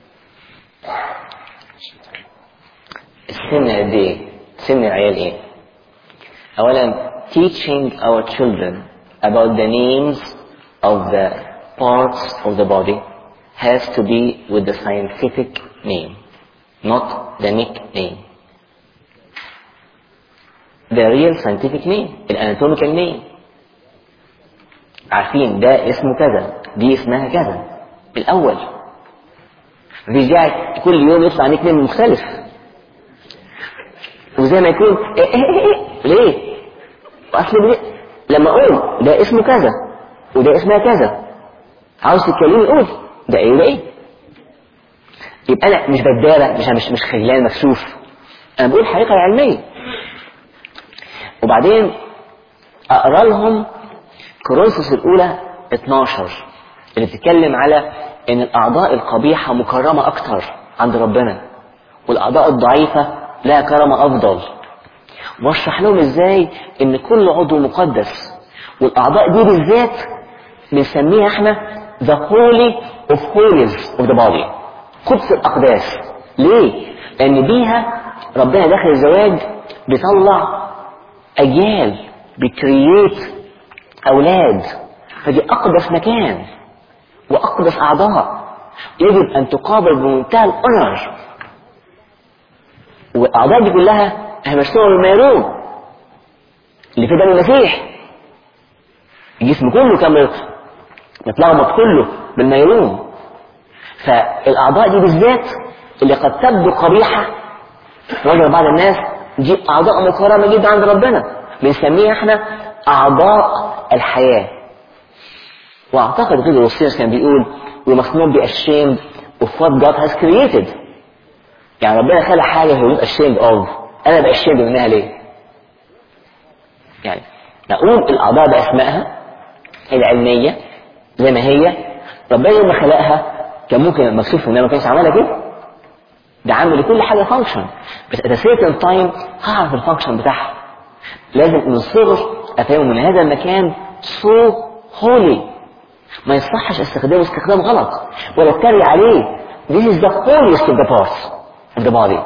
السن قد ايه؟ سن العيال ايه؟ اولا teaching our children about the names of the parts of the body has to be with the scientific name not the nickname the real scientific name الاناتوميكال name عارفين ده اسمه كذا دي اسمها كذا الاول مفيش داعي كل يوم يطلع نيك نيم مختلف وزي ما يكون إيه إيه إيه إيه ليه؟ اصل ليه؟ لما اقول ده اسمه كذا وده اسمها كذا عاوز تتكلمي قول ده ايه وده ايه؟ يبقى انا مش بدالة مش مش مش خجلان مكسوف انا بقول الحقيقه العلميه وبعدين اقرا لهم كورنثوس الاولى 12 اللي بتتكلم على ان الاعضاء القبيحه مكرمه اكتر عند ربنا والاعضاء الضعيفه لها كرامه افضل واشرح لهم ازاي ان كل عضو مقدس والاعضاء دي بالذات بنسميها احنا the holy of holies of the body قدس الاقداس ليه لان بيها ربنا داخل الزواج بيطلع اجيال بيكرييت اولاد فدي اقدس مكان واقدس اعضاء يجب ان تقابل بمنتهى الاونر والاعضاء دي كلها همشوها بالميرون اللي في دم المسيح الجسم كله كان متلخبط كله بالميرون فالاعضاء دي بالذات اللي قد تبدو قبيحه نظر بعض الناس دي اعضاء مكرمه جدا عند ربنا بنسميها احنا اعضاء الحياه واعتقد كده وسيرس كان بيقول we must not be ashamed of what God has created يعني ربنا خلق حاجه هو not ashamed of انا بقى ashamed منها ليه يعني نقول الاعضاء باسمائها العلميه زي ما هي ربنا لما خلقها كان ممكن مكسوف انها ما كانش عملها كده ده عامل لكل حاجه فانكشن بس at a certain time هعرف الفانكشن بتاعها لازم من الصغر افهمه من هذا المكان so holy ما يصحش استخدامه استخدام غلط ولا اتريق عليه this is the holiest of the parts of the body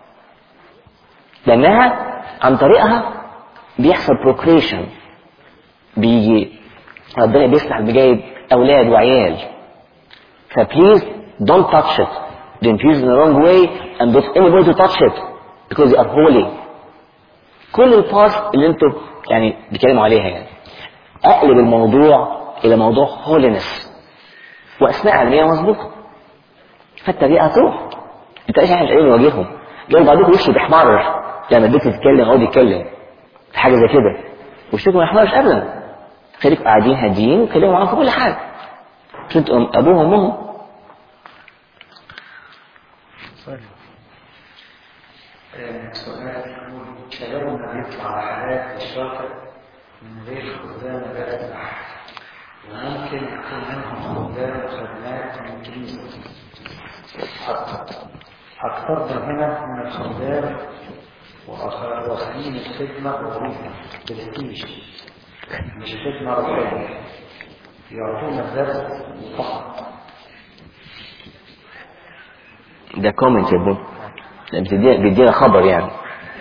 لانها عن طريقها بيحصل procreation بيجي ربنا بيصلح بجايب اولاد وعيال فبليز don't touch it don't use it in the wrong way and don't anybody to touch it because they are holy كل البارت اللي انتوا يعني بيتكلموا عليها يعني اقلب الموضوع الى موضوع هولينس واسماء علميه مظبوطه فالتريقه تروح انت ايش احنا قاعدين نواجههم دول بعضكم وشه بيحمر لما البنت تتكلم او يتكلم في حاجه زي كده وشكم ما يحمرش ابدا خليكم قاعدين هاديين وكلموا معاهم في كل حاجه مش انتوا ابوهم وامهم سؤال يقول شبابنا بيطلع رحلات الشاطئ من غير خدام بلد أحد وممكن يكون منهم خدام وخدمات من الكنيسة أكثرنا هنا من الخدام وآخر- واخدين الخدمة وظيفة برستيج مش خدمة روحية يعطونا الدرس فقط ده كومنت يا ابني ده بتدينا بيدينا خبر يعني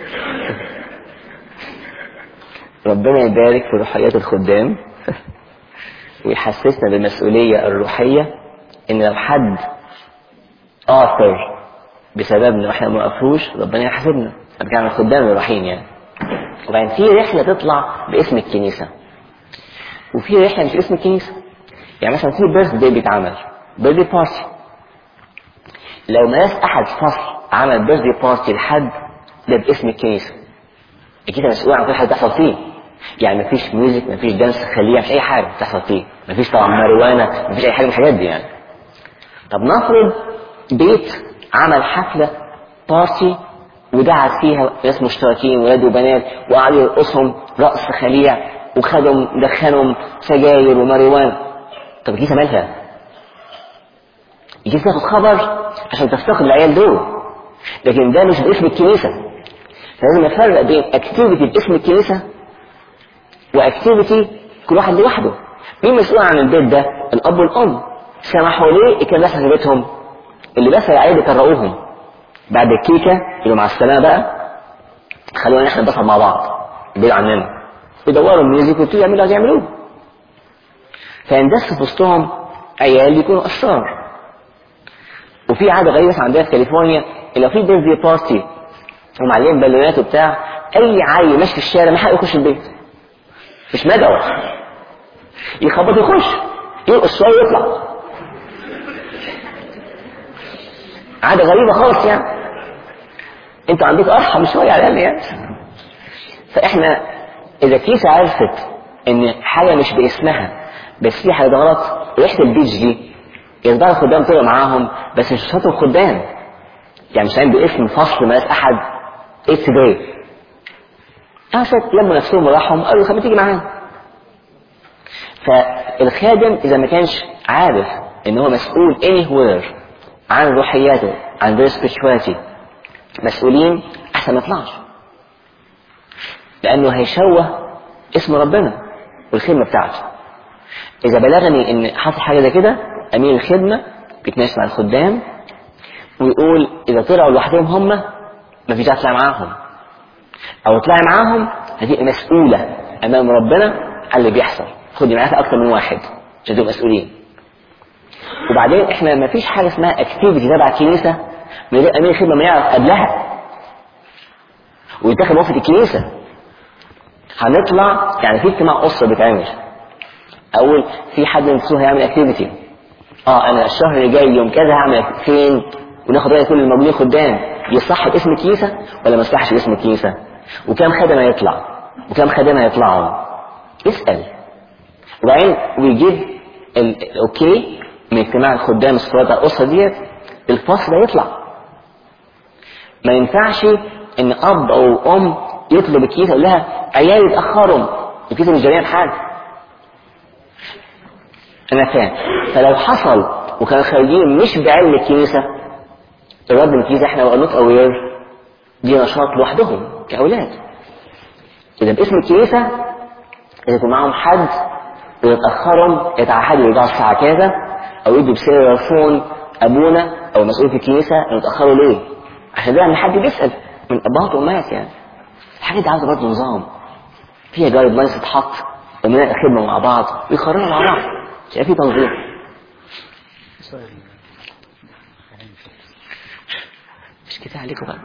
ربنا يبارك في روحيات الخدام ويحسسنا بالمسؤولية الروحية إن لو حد آثر بسببنا واحنا ما وقفوش ربنا يحاسبنا انا بتكلم عن الخدام الروحيين يعني وبعدين في رحلة تطلع باسم الكنيسة وفي رحلة مش باسم الكنيسة يعني مثلا في بيرث داي بيتعمل بيرث داي بارتي لو مارس احد فصل عمل بيرثدي بارتي لحد ده باسم الكنيسه الكنيسه مسؤول عن كل حاجه بتحصل فيه يعني مفيش ميوزك مفيش دانس خليه مفيش اي حاجه بتحصل فيه مفيش طبعا ماريوانا مفيش اي حاجه من الحاجات دي يعني طب نفرض بيت عمل حفله بارتي ودعت فيها ناس مشتركين ولاد وبنات وقعدوا يرقصهم رقص خليع وخدهم دخنهم سجاير وماريوانا طب الكنيسه مالها؟ الكنيسه تاخد خبر عشان تفتقد العيال دول لكن ده مش باسم الكنيسه فلازم نفرق بين اكتيفيتي باسم الكنيسه واكتيفيتي كل واحد لوحده مين مسؤول عن البيت ده الاب والام سمحوا ليه كان بس في بيتهم اللي بس العيال بيكرهوهم بعد الكيكه يبقوا مع السلامه بقى خلونا احنا نبصر مع بعض بعيد عننا يدوروا الميوزك ويبتدوا يعملوا اللي يعملوه فيندس في وسطهم عيال يكونوا اشرار وفي عاده غريبه مثلا عندنا في كاليفورنيا إن لو في بيرثدي بارتي ومعلقين بالونات وبتاع اي عيل ماشي في الشارع ما حق يخش البيت مش مدعو يخبط يخش يرقص شويه ويطلع عاده غريبه خالص يعني انتوا عندكم ارحم شويه على الاقل يعني فاحنا اذا كيسه عرفت ان حاجه مش باسمها بس في حاجه غلط ريحه البيج دي يقدروا الخدام طلعوا معاهم بس مش شاطر الخدام يعني مش عين باسم فصل ملاش احد It's today قعدت لموا نفسهم وراحهم قالوا خلينا تيجي معانا فالخادم إذا ما كانش عارف إن هو مسؤول anywhere عن روحياته عن their spirituality مسؤولين أحسن ما يطلعش لأنه هيشوه اسم ربنا والخدمة بتاعته إذا بلغني إن حصل حاجة زي كده أمين الخدمة بيتناقش مع الخدام ويقول إذا طلعوا لوحدهم هم مفيش داعي تطلع معاهم أو تطلعي معاهم هتبقى مسؤولة أمام ربنا على اللي بيحصل خدي معاك أكتر من واحد عشان تبقوا مسؤولين وبعدين احنا ما فيش حاجه اسمها اكتيفيتي تبع الكنيسه من غير امين الخدمه ما يعرف قبلها ويتاخد موافقه الكنيسه هنطلع يعني في اجتماع اسره بيتعمل اول في حد من الفصول هيعمل اكتيفيتي اه انا الشهر اللي جاي يوم كذا هعمل فين وناخد راي كل الموجودين خدام يصح باسم الكنيسه ولا ما يصحش باسم الكنيسه وكم خدمه يطلع وكم خدمه يطلعوا اسال وبعدين ويجيب ال- الاوكي من اجتماع الخدام الصلاه الاسره ديت الفصل ده يطلع ما ينفعش ان اب او ام يطلب الكنيسه يقول لها عيالي اتاخروا الكنيسه مش جايه بحاجه انا فاهم فلو حصل وكانوا خارجين مش بعلم الكنيسه الرد من الكنيسه احنا نوت اوير دي نشاط لوحدهم كاولاد اذا باسم الكنيسه اذا يكون معاهم حد ويتاخروا يتعهدوا يرجعوا الساعه كذا او يدوا بسير فون ابونا او مسؤول في الكنيسه انه اتاخروا ليه؟ عشان ده ان حد بيسال من ابهات وامهات يعني الحاجات دي عاوزه برضه نظام فيها جايد لاينز تتحط ومن الخدمه مع بعض ويقرروا مع بعض عشان في تنظيم مش كده عليكم بقى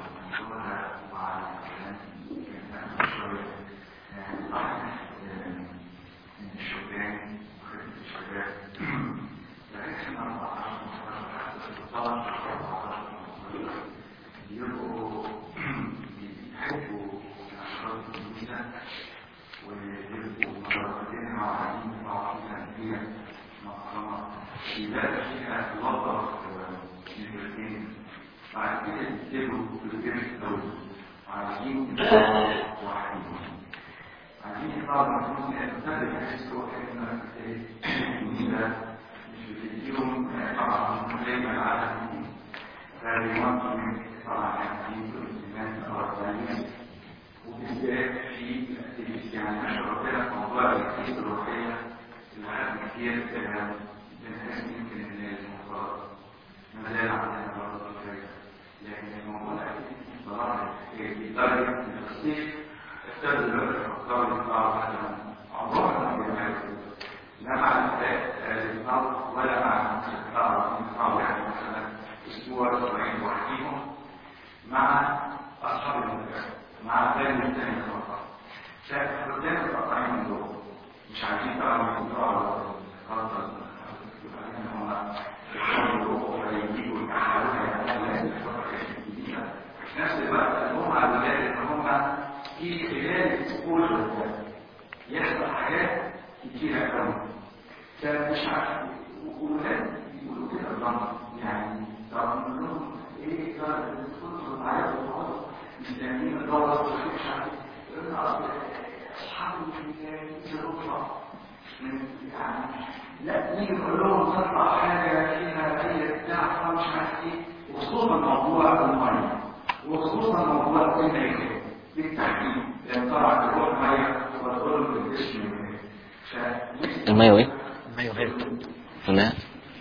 المية ايه؟ المية غير الماء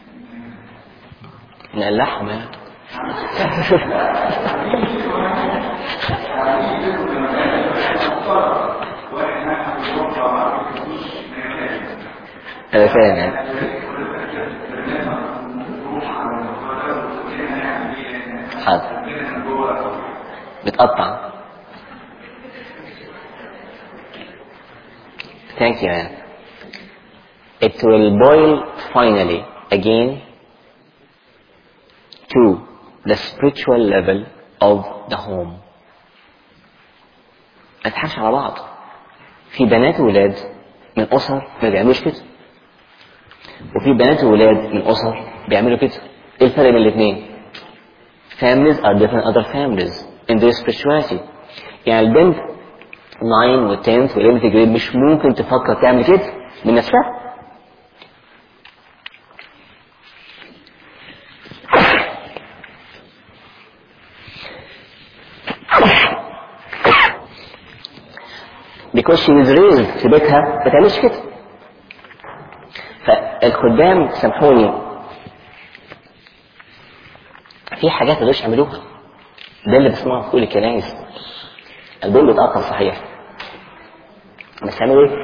نقلعها ماء انا فاهم يعني حاضر بتقطع Thank you, man. It will boil finally again to the spiritual level of the home. ما تضحكش على بعض. في بنات وولاد من أسر ما بيعملوش كده. وفي بنات وولاد من أسر بيعملوا كده. إيه الفرق بين الاثنين؟ Families are different other families. in their spirituality يعني البنت 9 و 10 و 11 جريد مش ممكن تفكر تعمل كده من نفسها because she was raised في بيتها ما تعملش كده فالخدام سامحوني في حاجات ما يقدروش يعملوها ده اللي بسمعه في كل الكنايس البول بيتقطع صحيح بس هيعملوا ايه؟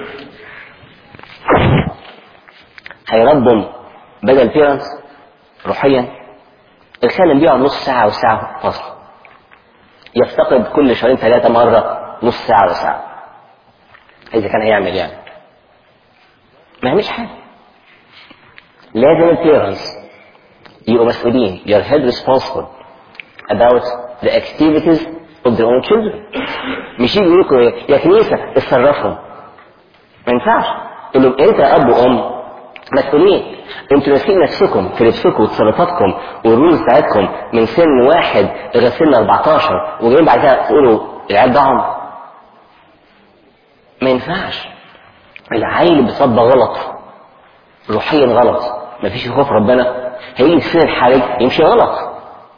هيربوا بدل بيرنس روحيا الخادم بيقعد نص ساعة وساعة فصل يفتقد كل شهرين ثلاثة مرة نص ساعة وساعة إذا كان هيعمل يعني ما يعملش حاجة لازم البيرنس يبقوا مسؤولين you're held responsible about the activities of their own children مش يجي يقولوا يا كنيسة اتصرفوا ما ينفعش تقول لهم انت يا اب وام مسؤولين انتوا ناسين نفسكم في لبسكم وتصرفاتكم والرولز بتاعتكم من سن واحد لغايه سن 14 وجايين بعد كده تقولوا العيال ضاعوا ما ينفعش العيل بيصاب غلط روحيا غلط مفيش خوف ربنا هيجي في سن الحرج يمشي غلط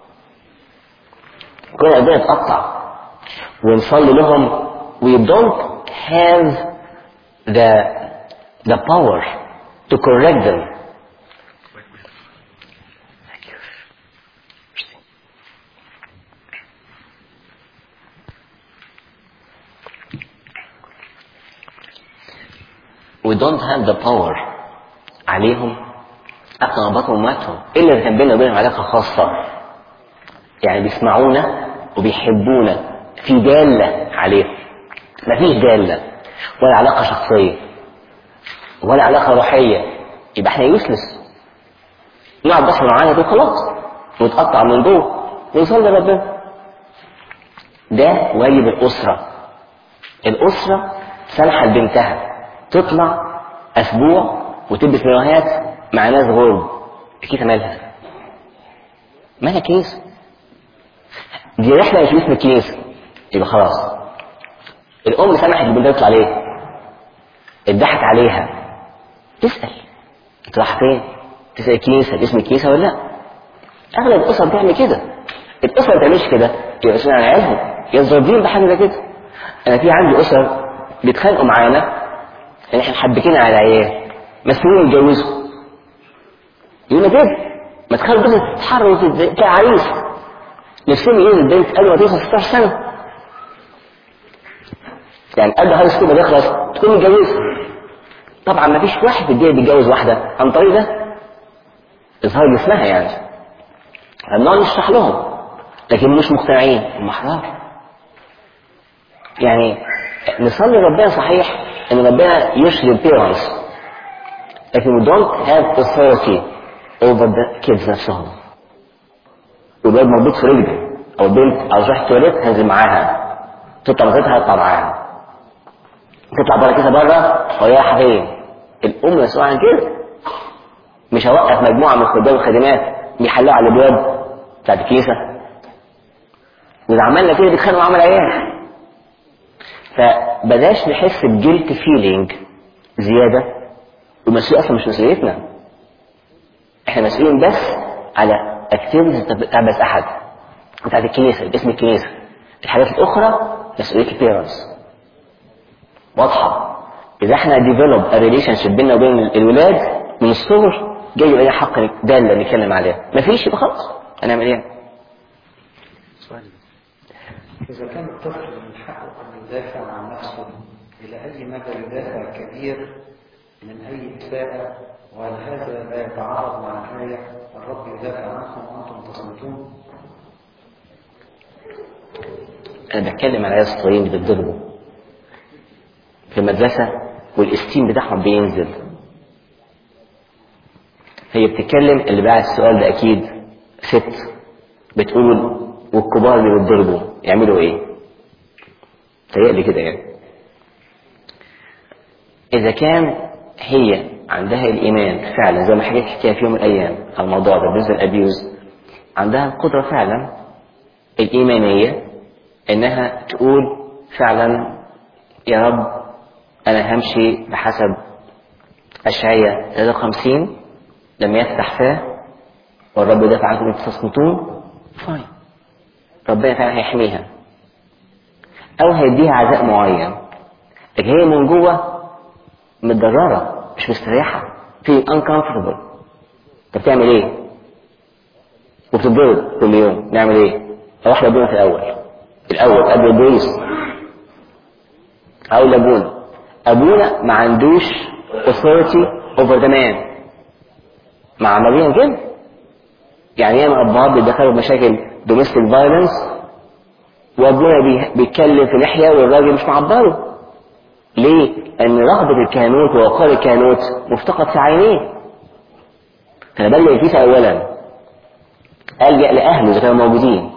كل قلبنا اتقطع ونصلي لهم we don't have the the power to correct them we don't have the power عليهم حتى نبطهم وماتهم إلا إذا كان بيننا وبينهم علاقة خاصة يعني بيسمعونا وبيحبونا في دالة عليهم مفيش دالة ولا علاقة شخصية ولا علاقة روحية يبقى احنا يوسلس نقعد بس معانا كده خلاص ونتقطع من جوه ونصلي ربنا ده واجب الأسرة الأسرة سامحة لبنتها تطلع أسبوع وتلبس مايوهات مع ناس غرب كيف مالها؟ مالها كيس؟ دي رحلة مش اسم الكنيسة يبقى خلاص الأم سمحت لبنتها تطلع ليه؟ اتضحك عليها تسأل انت رايح فين؟ تسأل الكنيسة اسم الكنيسة ولا لا؟ أغلب الأسر بتعمل كده الأسر ما بتعملش كده يبقى مسؤول عن عيالهم يضربين بحاجة زي كده أنا في عندي أسر بيتخانقوا معانا إن إحنا حبكين على العيال مسؤولين يتجوزوا يقول كده ما تخلي البنت تتحرك كعريس نفسهم يجوز البنت قبل ما توصل 16 سنة يعني قبل هاي سكول ما يخلص تكون متجوزة طبعا ما فيش واحد في الدنيا بيتجوز واحدة عن طريق ده إظهار جسمها يعني فبنقعد نشرح لهم لكن مش مقتنعين هم أحرار يعني نصلي ربنا صحيح إن ربنا يشري البيرنتس لكن we don't have authority over the kids نفسهم والواد مربوط في رجله او البنت عاوز رايح التواليت هنزل معاها تطلع مزيتها هطلع معاها تطلع بره كده بره ورايح فين الام مسؤولة عن كده مش هوقف مجموعة من الخدام والخادمات بيحلقوا على الابواب بتاعت الكنيسة واذا عملنا كده بيتخانقوا عمل عيال فبلاش نحس بجلت فيلينج زيادة والمسؤولية اصلا مش مسؤوليتنا احنا مسؤولين بس على اكتيفيتيز بتاع بس احد بتاعت الكنيسه باسم الكنيسه الحاجات الاخرى مسؤوليه البيرنتس واضحه اذا احنا ديفلوب ريليشن شيب بيننا وبين الولاد من الصغر جاي يبقى لنا حق داله نتكلم عليها مفيش يبقى خلاص هنعمل ايه؟ إذا كان الطفل من حقه أن يدافع عن نفسه إلى أي مدى يدافع كبير من أي إساءة وهل هذا لا يتعارض مع الآية الرب يدافع عنكم وأنتم تصمتون؟ انا بتكلم على ناس صغيرين اللي بيتضربوا في المدرسه والاستيم بتاعهم بينزل هي بتتكلم اللي بعد السؤال ده اكيد ست بتقول والكبار اللي بيتضربوا يعملوا ايه؟ تهيألي كده يعني اذا كان هي عندها الايمان فعلا زي ما حكيت حكايه في يوم من الايام على الموضوع ده بالنسبه للابيوز عندها القدره فعلا الايمانيه انها تقول فعلا يا رب انا همشي بحسب اشعياء 53 لما يفتح فاه والرب يدافع عنكم ان تصمتون فاين ربنا فعلا هيحميها او هيديها عزاء معين لكن هي من جوه متضرره مش مستريحه في uncomfortable طب تعمل ايه؟ وبتتضرب كل يوم نعمل ايه؟ اروح لابونا في الاول الاول قبل البوليس او لابونا ابونا ما عندوش authority over the man مع عمليا كده يعني ياما ابهات بيدخلوا في مشاكل domestic violence وابونا بي- بيتكلم في لحيه والراجل مش معبره ليه؟ لأن رغبة الكهنوت ووقار الكهنوت مفتقد في عينيه فنبلغ الكيس أولا ألجأ لأهله إذا كانوا موجودين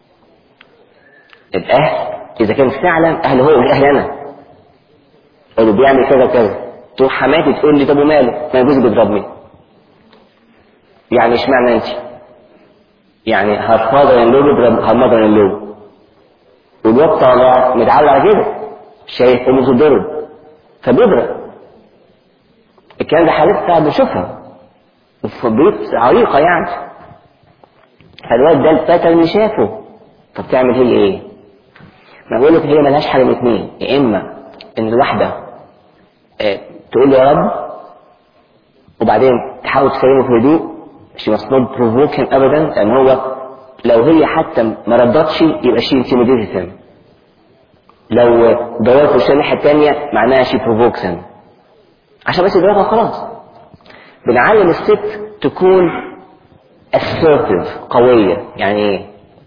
الأهل إذا كان فعلا أهل هو مش أهل أنا قالوا بيعمل كذا وكذا تروح حماتي تقول لي طب وماله؟ ما جوزي بيضربني يعني اشمعنى أنت؟ يعني هر فاذر ان لو بيضرب هر ماذر ان لو والواد طالع متعلق على كده شايف امه بتتضرب فبيضرب الكلام ده حالات بتاع بنشوفها في بيوت عريقة يعني فالواد ده الفتى اللي شافه طب تعمل هي ايه؟ ما بقول لك هي ملهاش حاجة من اتنين يا اما ان الواحدة اه تقول له يا رب وبعدين تحاول تكلمه في هدوء she must not provoke him ابدا لان هو لو هي حتى ما ردتش يبقى she intimidated him لو دورت في الناحية التانية معناها she provokes him عشان بس يضربها خلاص بنعلم الست تكون assertive قوية يعني ايه؟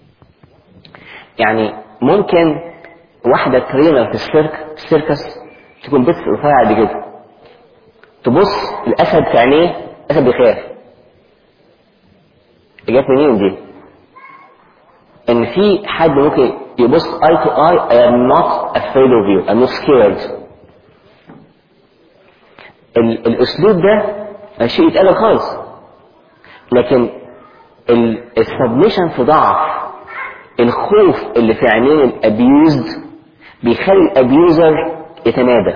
يعني ممكن واحدة ترينر في السيرك السيركس تكون بس رفيعة قد كده تبص الأسد في عينيه الأسد بيخاف جت منين دي؟ إن في حد ممكن يبص eye to eye I am not afraid of you I'm not scared ال- الأسلوب ده شيء يتقال خالص لكن السبمشن في ضعف الخوف اللي في عينين الابيوزد بيخلي الابيوزر يتمادى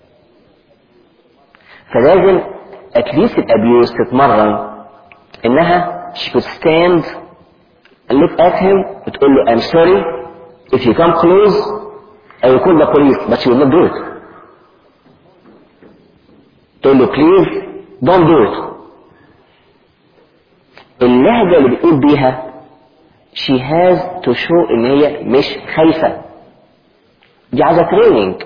فلازم اتليست الابيوز تتمرن انها she could stand and look at him وتقول له I'm sorry if you come close I will call the police but she will not do it تقول له please don't do it اللهجة اللي بتقول بيها she has to show ان هي مش خايفة دي عايزة تريننج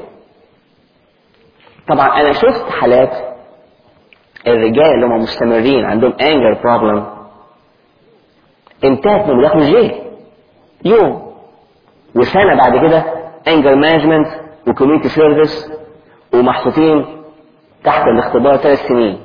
طبعا انا شفت حالات الرجال اللي هم مستمرين عندهم anger problem انتهت من دخل الجيل يوم وسنة بعد كده anger management وكوميونتي سيرفيس ومحطوطين تحت الاختبار ثلاث سنين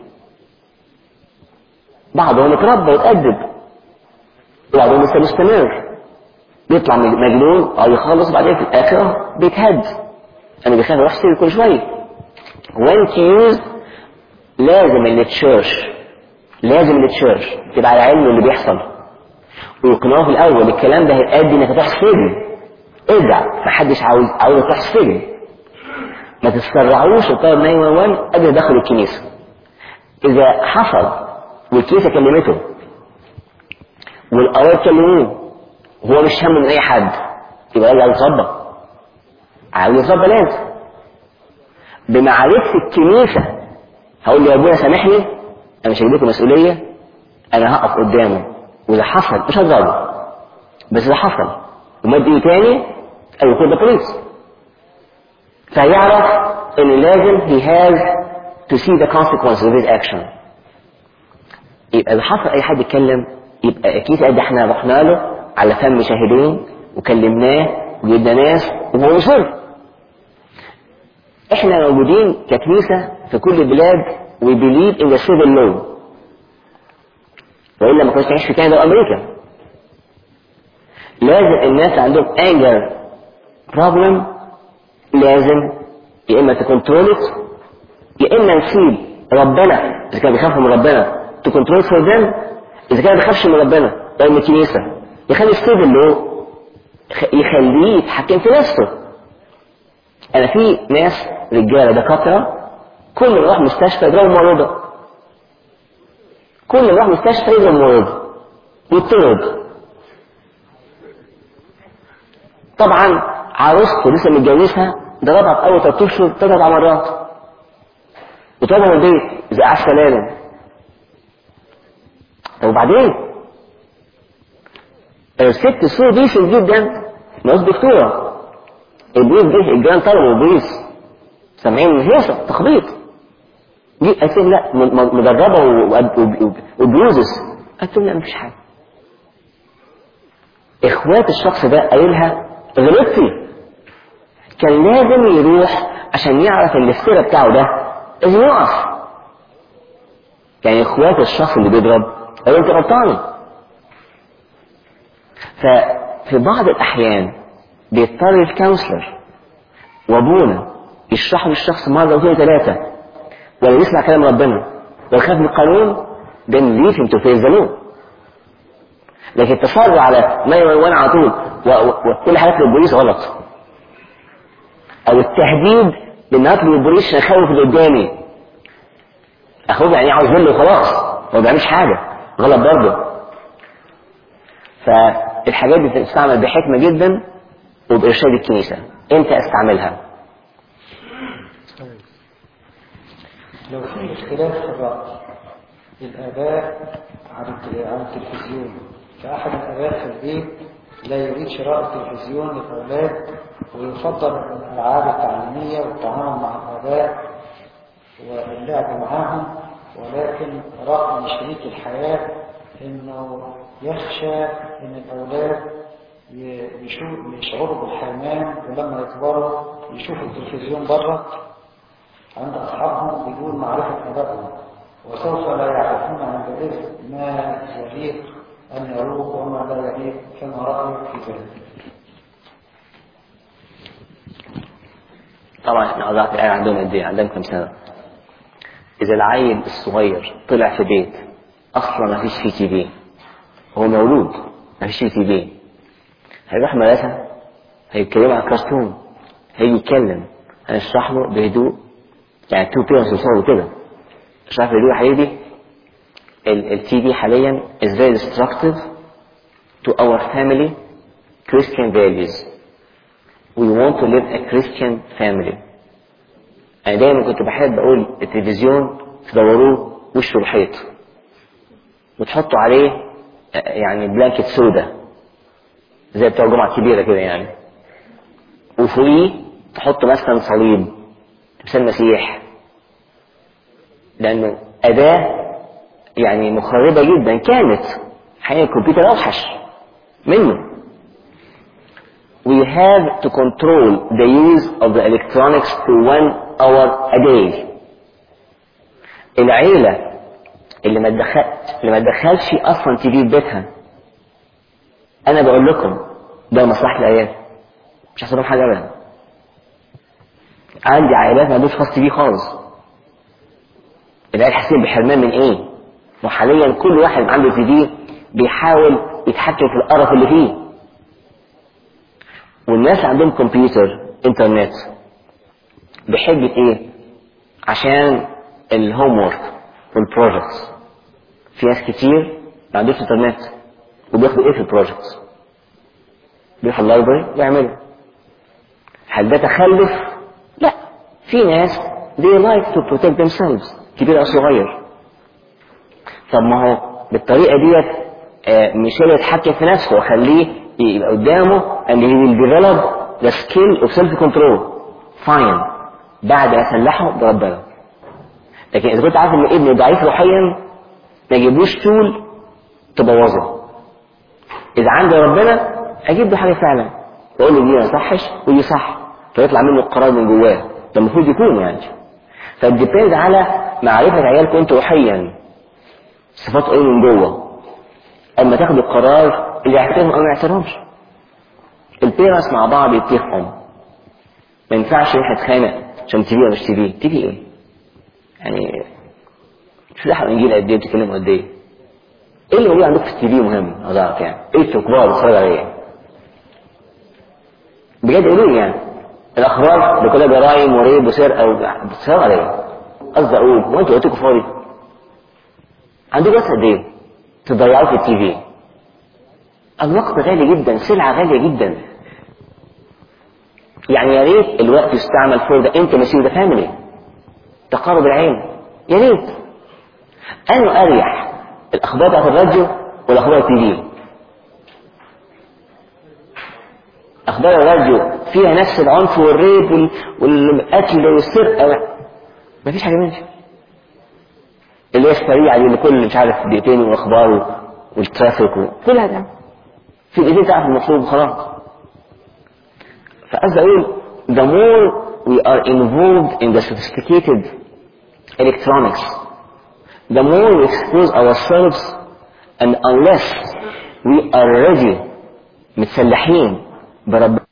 بعضهم اتربى واتأدب وبعضهم لسه مستمر بيطلع مجنون او يخلص وبعدين في الاخر بيتهد انا بيخاف يروح سير كل شويه وين يوز لازم التشيرش لازم التشيرش تبقى على علم اللي بيحصل ويقنعوه في الاول الكلام ده هيؤدي انك تروح سجن ارجع محدش عاوز عاوز تروح سجن ما تتسرعوش وطلب 911 قبل دخل الكنيسه اذا حصل والكنيسه كلمته والقرايب كلموه وهو مش هم من اي حد يبقى يرجع يتربى عاوز يتربى لازم بمعرفه الكنيسه هقول له يا ابويا سامحني انا مش هجيب لكم مسؤوليه انا هقف قدامه واذا حصل مش هضربه بس اذا حصل ومد ايده تاني اي يكون ده بوليس فيعرف ان لازم he has to see the consequences of his action يبقى اذا حصل اي حد يتكلم يبقى اكيد قد احنا رحنا له على فم شاهدين وكلمناه وجبنا ناس وهو مصر احنا موجودين ككنيسة في كل البلاد we believe in the civil law والا ما كناش نعيش في كندا وامريكا لازم الناس عندهم anger problem لازم يا اما تكنترولت يا اما نسيب ربنا اذا كان بيخاف من ربنا تكنترول فور ذم اذا كان ما بيخافش من ربنا او من الكنيسه يخلي السيفل لو خ- يخليه يتحكم في نفسه انا في ناس رجاله دكاتره كل ما يروح مستشفى يضربوا الممرضه كل ما يروح مستشفى يضرب الممرضه ويطرد طبعا عروسته لسه متجوزها ضربها في اول ثلاث اشهر ثلاث اربع مرات وطردها من البيت اذا قعد سلالم طب وبعدين الست سو ديسل جدا ناس دكتوره البوليس جه الجيران طلبوا البوليس سامعين هيصه تخبيط جه قالت لهم لا م- م- مدربه و- و- وبروزس قالت لهم لا مفيش حاجه اخوات الشخص ده قايلها غلطتي كان لازم يروح عشان يعرف الافتراء بتاعه ده لازم يقف يعني اخوات الشخص اللي بيضرب قالوا انت غلطانه ففي بعض الاحيان بيضطر الكونسلر وابونا يشرح للشخص مره واثنين ثلاثه ولا يسمع كلام ربنا ويخاف من القانون then leave him to face the law لكن التصرف على ما يوان على طول و- و- وكل حاجات للبوليس غلط او التهديد بان اطلب البوليس عشان اخوف اللي قدامي اخوف يعني عاوز منه وخلاص هو ما بيعملش حاجه غلط برضه فالحاجات دي بتستعمل بحكمه جدا وبارشاد الكنيسه امتى استعملها لو في اختلاف في الرأي الآباء عن الت- عن التلفزيون فأحد الآباء في البيت لا يريد شراء التلفزيون للأولاد ويفضل الألعاب التعليمية والتعامل مع الآباء واللعب معهم ولكن رأي شريك الحياة إنه يخشى إن الأولاد ي- يشو- يشعروا بالحرمان ولما يكبروا يشوفوا التلفزيون بره عند أصحابهم بدون معرفة آبائهم وسوف لا يعرفون عندئذ ما يليق أن يروه وما لا يليق فما رأيك في ذلك؟ طبعا احنا وضعت الآية عندهم قد ايه عندهم كام سنة إذا العيل الصغير طلع في بيت أصلا ما فيش فيه تي في هو مولود ما فيش فيه تي في هيروح مدرسة هيتكلموا عن كرتون هيجي يتكلم هنشرح له بهدوء يعني تو بيرنتس يوصلوا كده اشرح له بهدوء يا حبيبي التي في حاليا is very destructive to our family Christian values we want to live a Christian family أنا دايما كنت بحب أقول التلفزيون تدوروه وشه الحيط وتحطوا عليه آه، يعني بلانكت سودا زي بتوع الجمعة الكبيرة كده يعني وفوقيه تحط مثلا صليب تمثال المسيح لأنه أداة يعني مخربة جدا كانت حقيقة الكمبيوتر أوحش منه we have to control the use of the electronics to one hour a day العيلة اللي ما تدخل اللي ما تدخلش اصلا تي في في بيتها انا بقول لكم ده مصلحة العيال مش هيحصل لهم حاجة ابدا عندي عائلات ما عندوش خاص تي في خالص العيال حاسين بحرمان من ايه وحاليا كل واحد عنده تي في بيحاول يتحكم في القرف اللي فيه والناس اللي عندهم كمبيوتر انترنت بحجة ايه عشان الهوم ورك والبروجكتس في ناس كتير ما عندوش انترنت وبياخدوا ايه في البروجكتس بيروحوا اللايبرري ويعملوا هل ده تخلف لا في ناس they like to protect themselves كبير او صغير طب ما هو بالطريقه ديت آه، مش هو يتحكم في نفسه وخليه يبقى قدامه and he will develop the skill of self control fine بعد ما سلحه بربنا لكن اذا كنت عارف ان ابني ضعيف روحيا ما يجيبلوش طول تبوظه اذا عندي ربنا اجيب له حاجه فعلا واقول له دي ما صحش ودي صح فيطلع منه القرار من جواه ده المفروض يكون يعني فالديبند على معرفه عيالكم انتوا روحيا صفات ايه من جوه اما تاخد القرار اللي يحترم او ما يحترمش البيرنتس مع بعض يتفقوا ما ينفعش واحد خانق عشان تي في ولا مش تي في تي في ايه يعني شو ده الانجيل قد ايه بتتكلموا قد ايه ايه اللي موجود عندكم في التي في مهم عاوز اعرف يعني ايه انتوا كبار بتتفرجوا على ايه بجد قولوا لي يعني الاخبار دي كلها جرايم وريب وسرقه و- بتسرقوا على ايه؟ قصدي اقول هو انتوا وقتكم فاضي؟ عندكم وقت قد ايه؟ تضيعوه في التي في الوقت غالي جدا سلعه غاليه جدا يعني يا ريت الوقت يستعمل فور ذا انتمسي وذا فاميلي تقارب العين يا ريت أنا أريح الأخبار بتاعت الراديو والأخبار التي في أخبار الراديو فيها نفس العنف والريب وال- والقتل والسرقة مفيش حاجة منها اللي هي السريعة دي اللي كل مش عارف دقيقتين والأخبار والترافيك كلها ده في دقيقتين تعرف المطلوب وخلاص فقصدي أقول the more we are involved in the sophisticated electronics the more we expose ourselves and unless we are ready متسلحين برب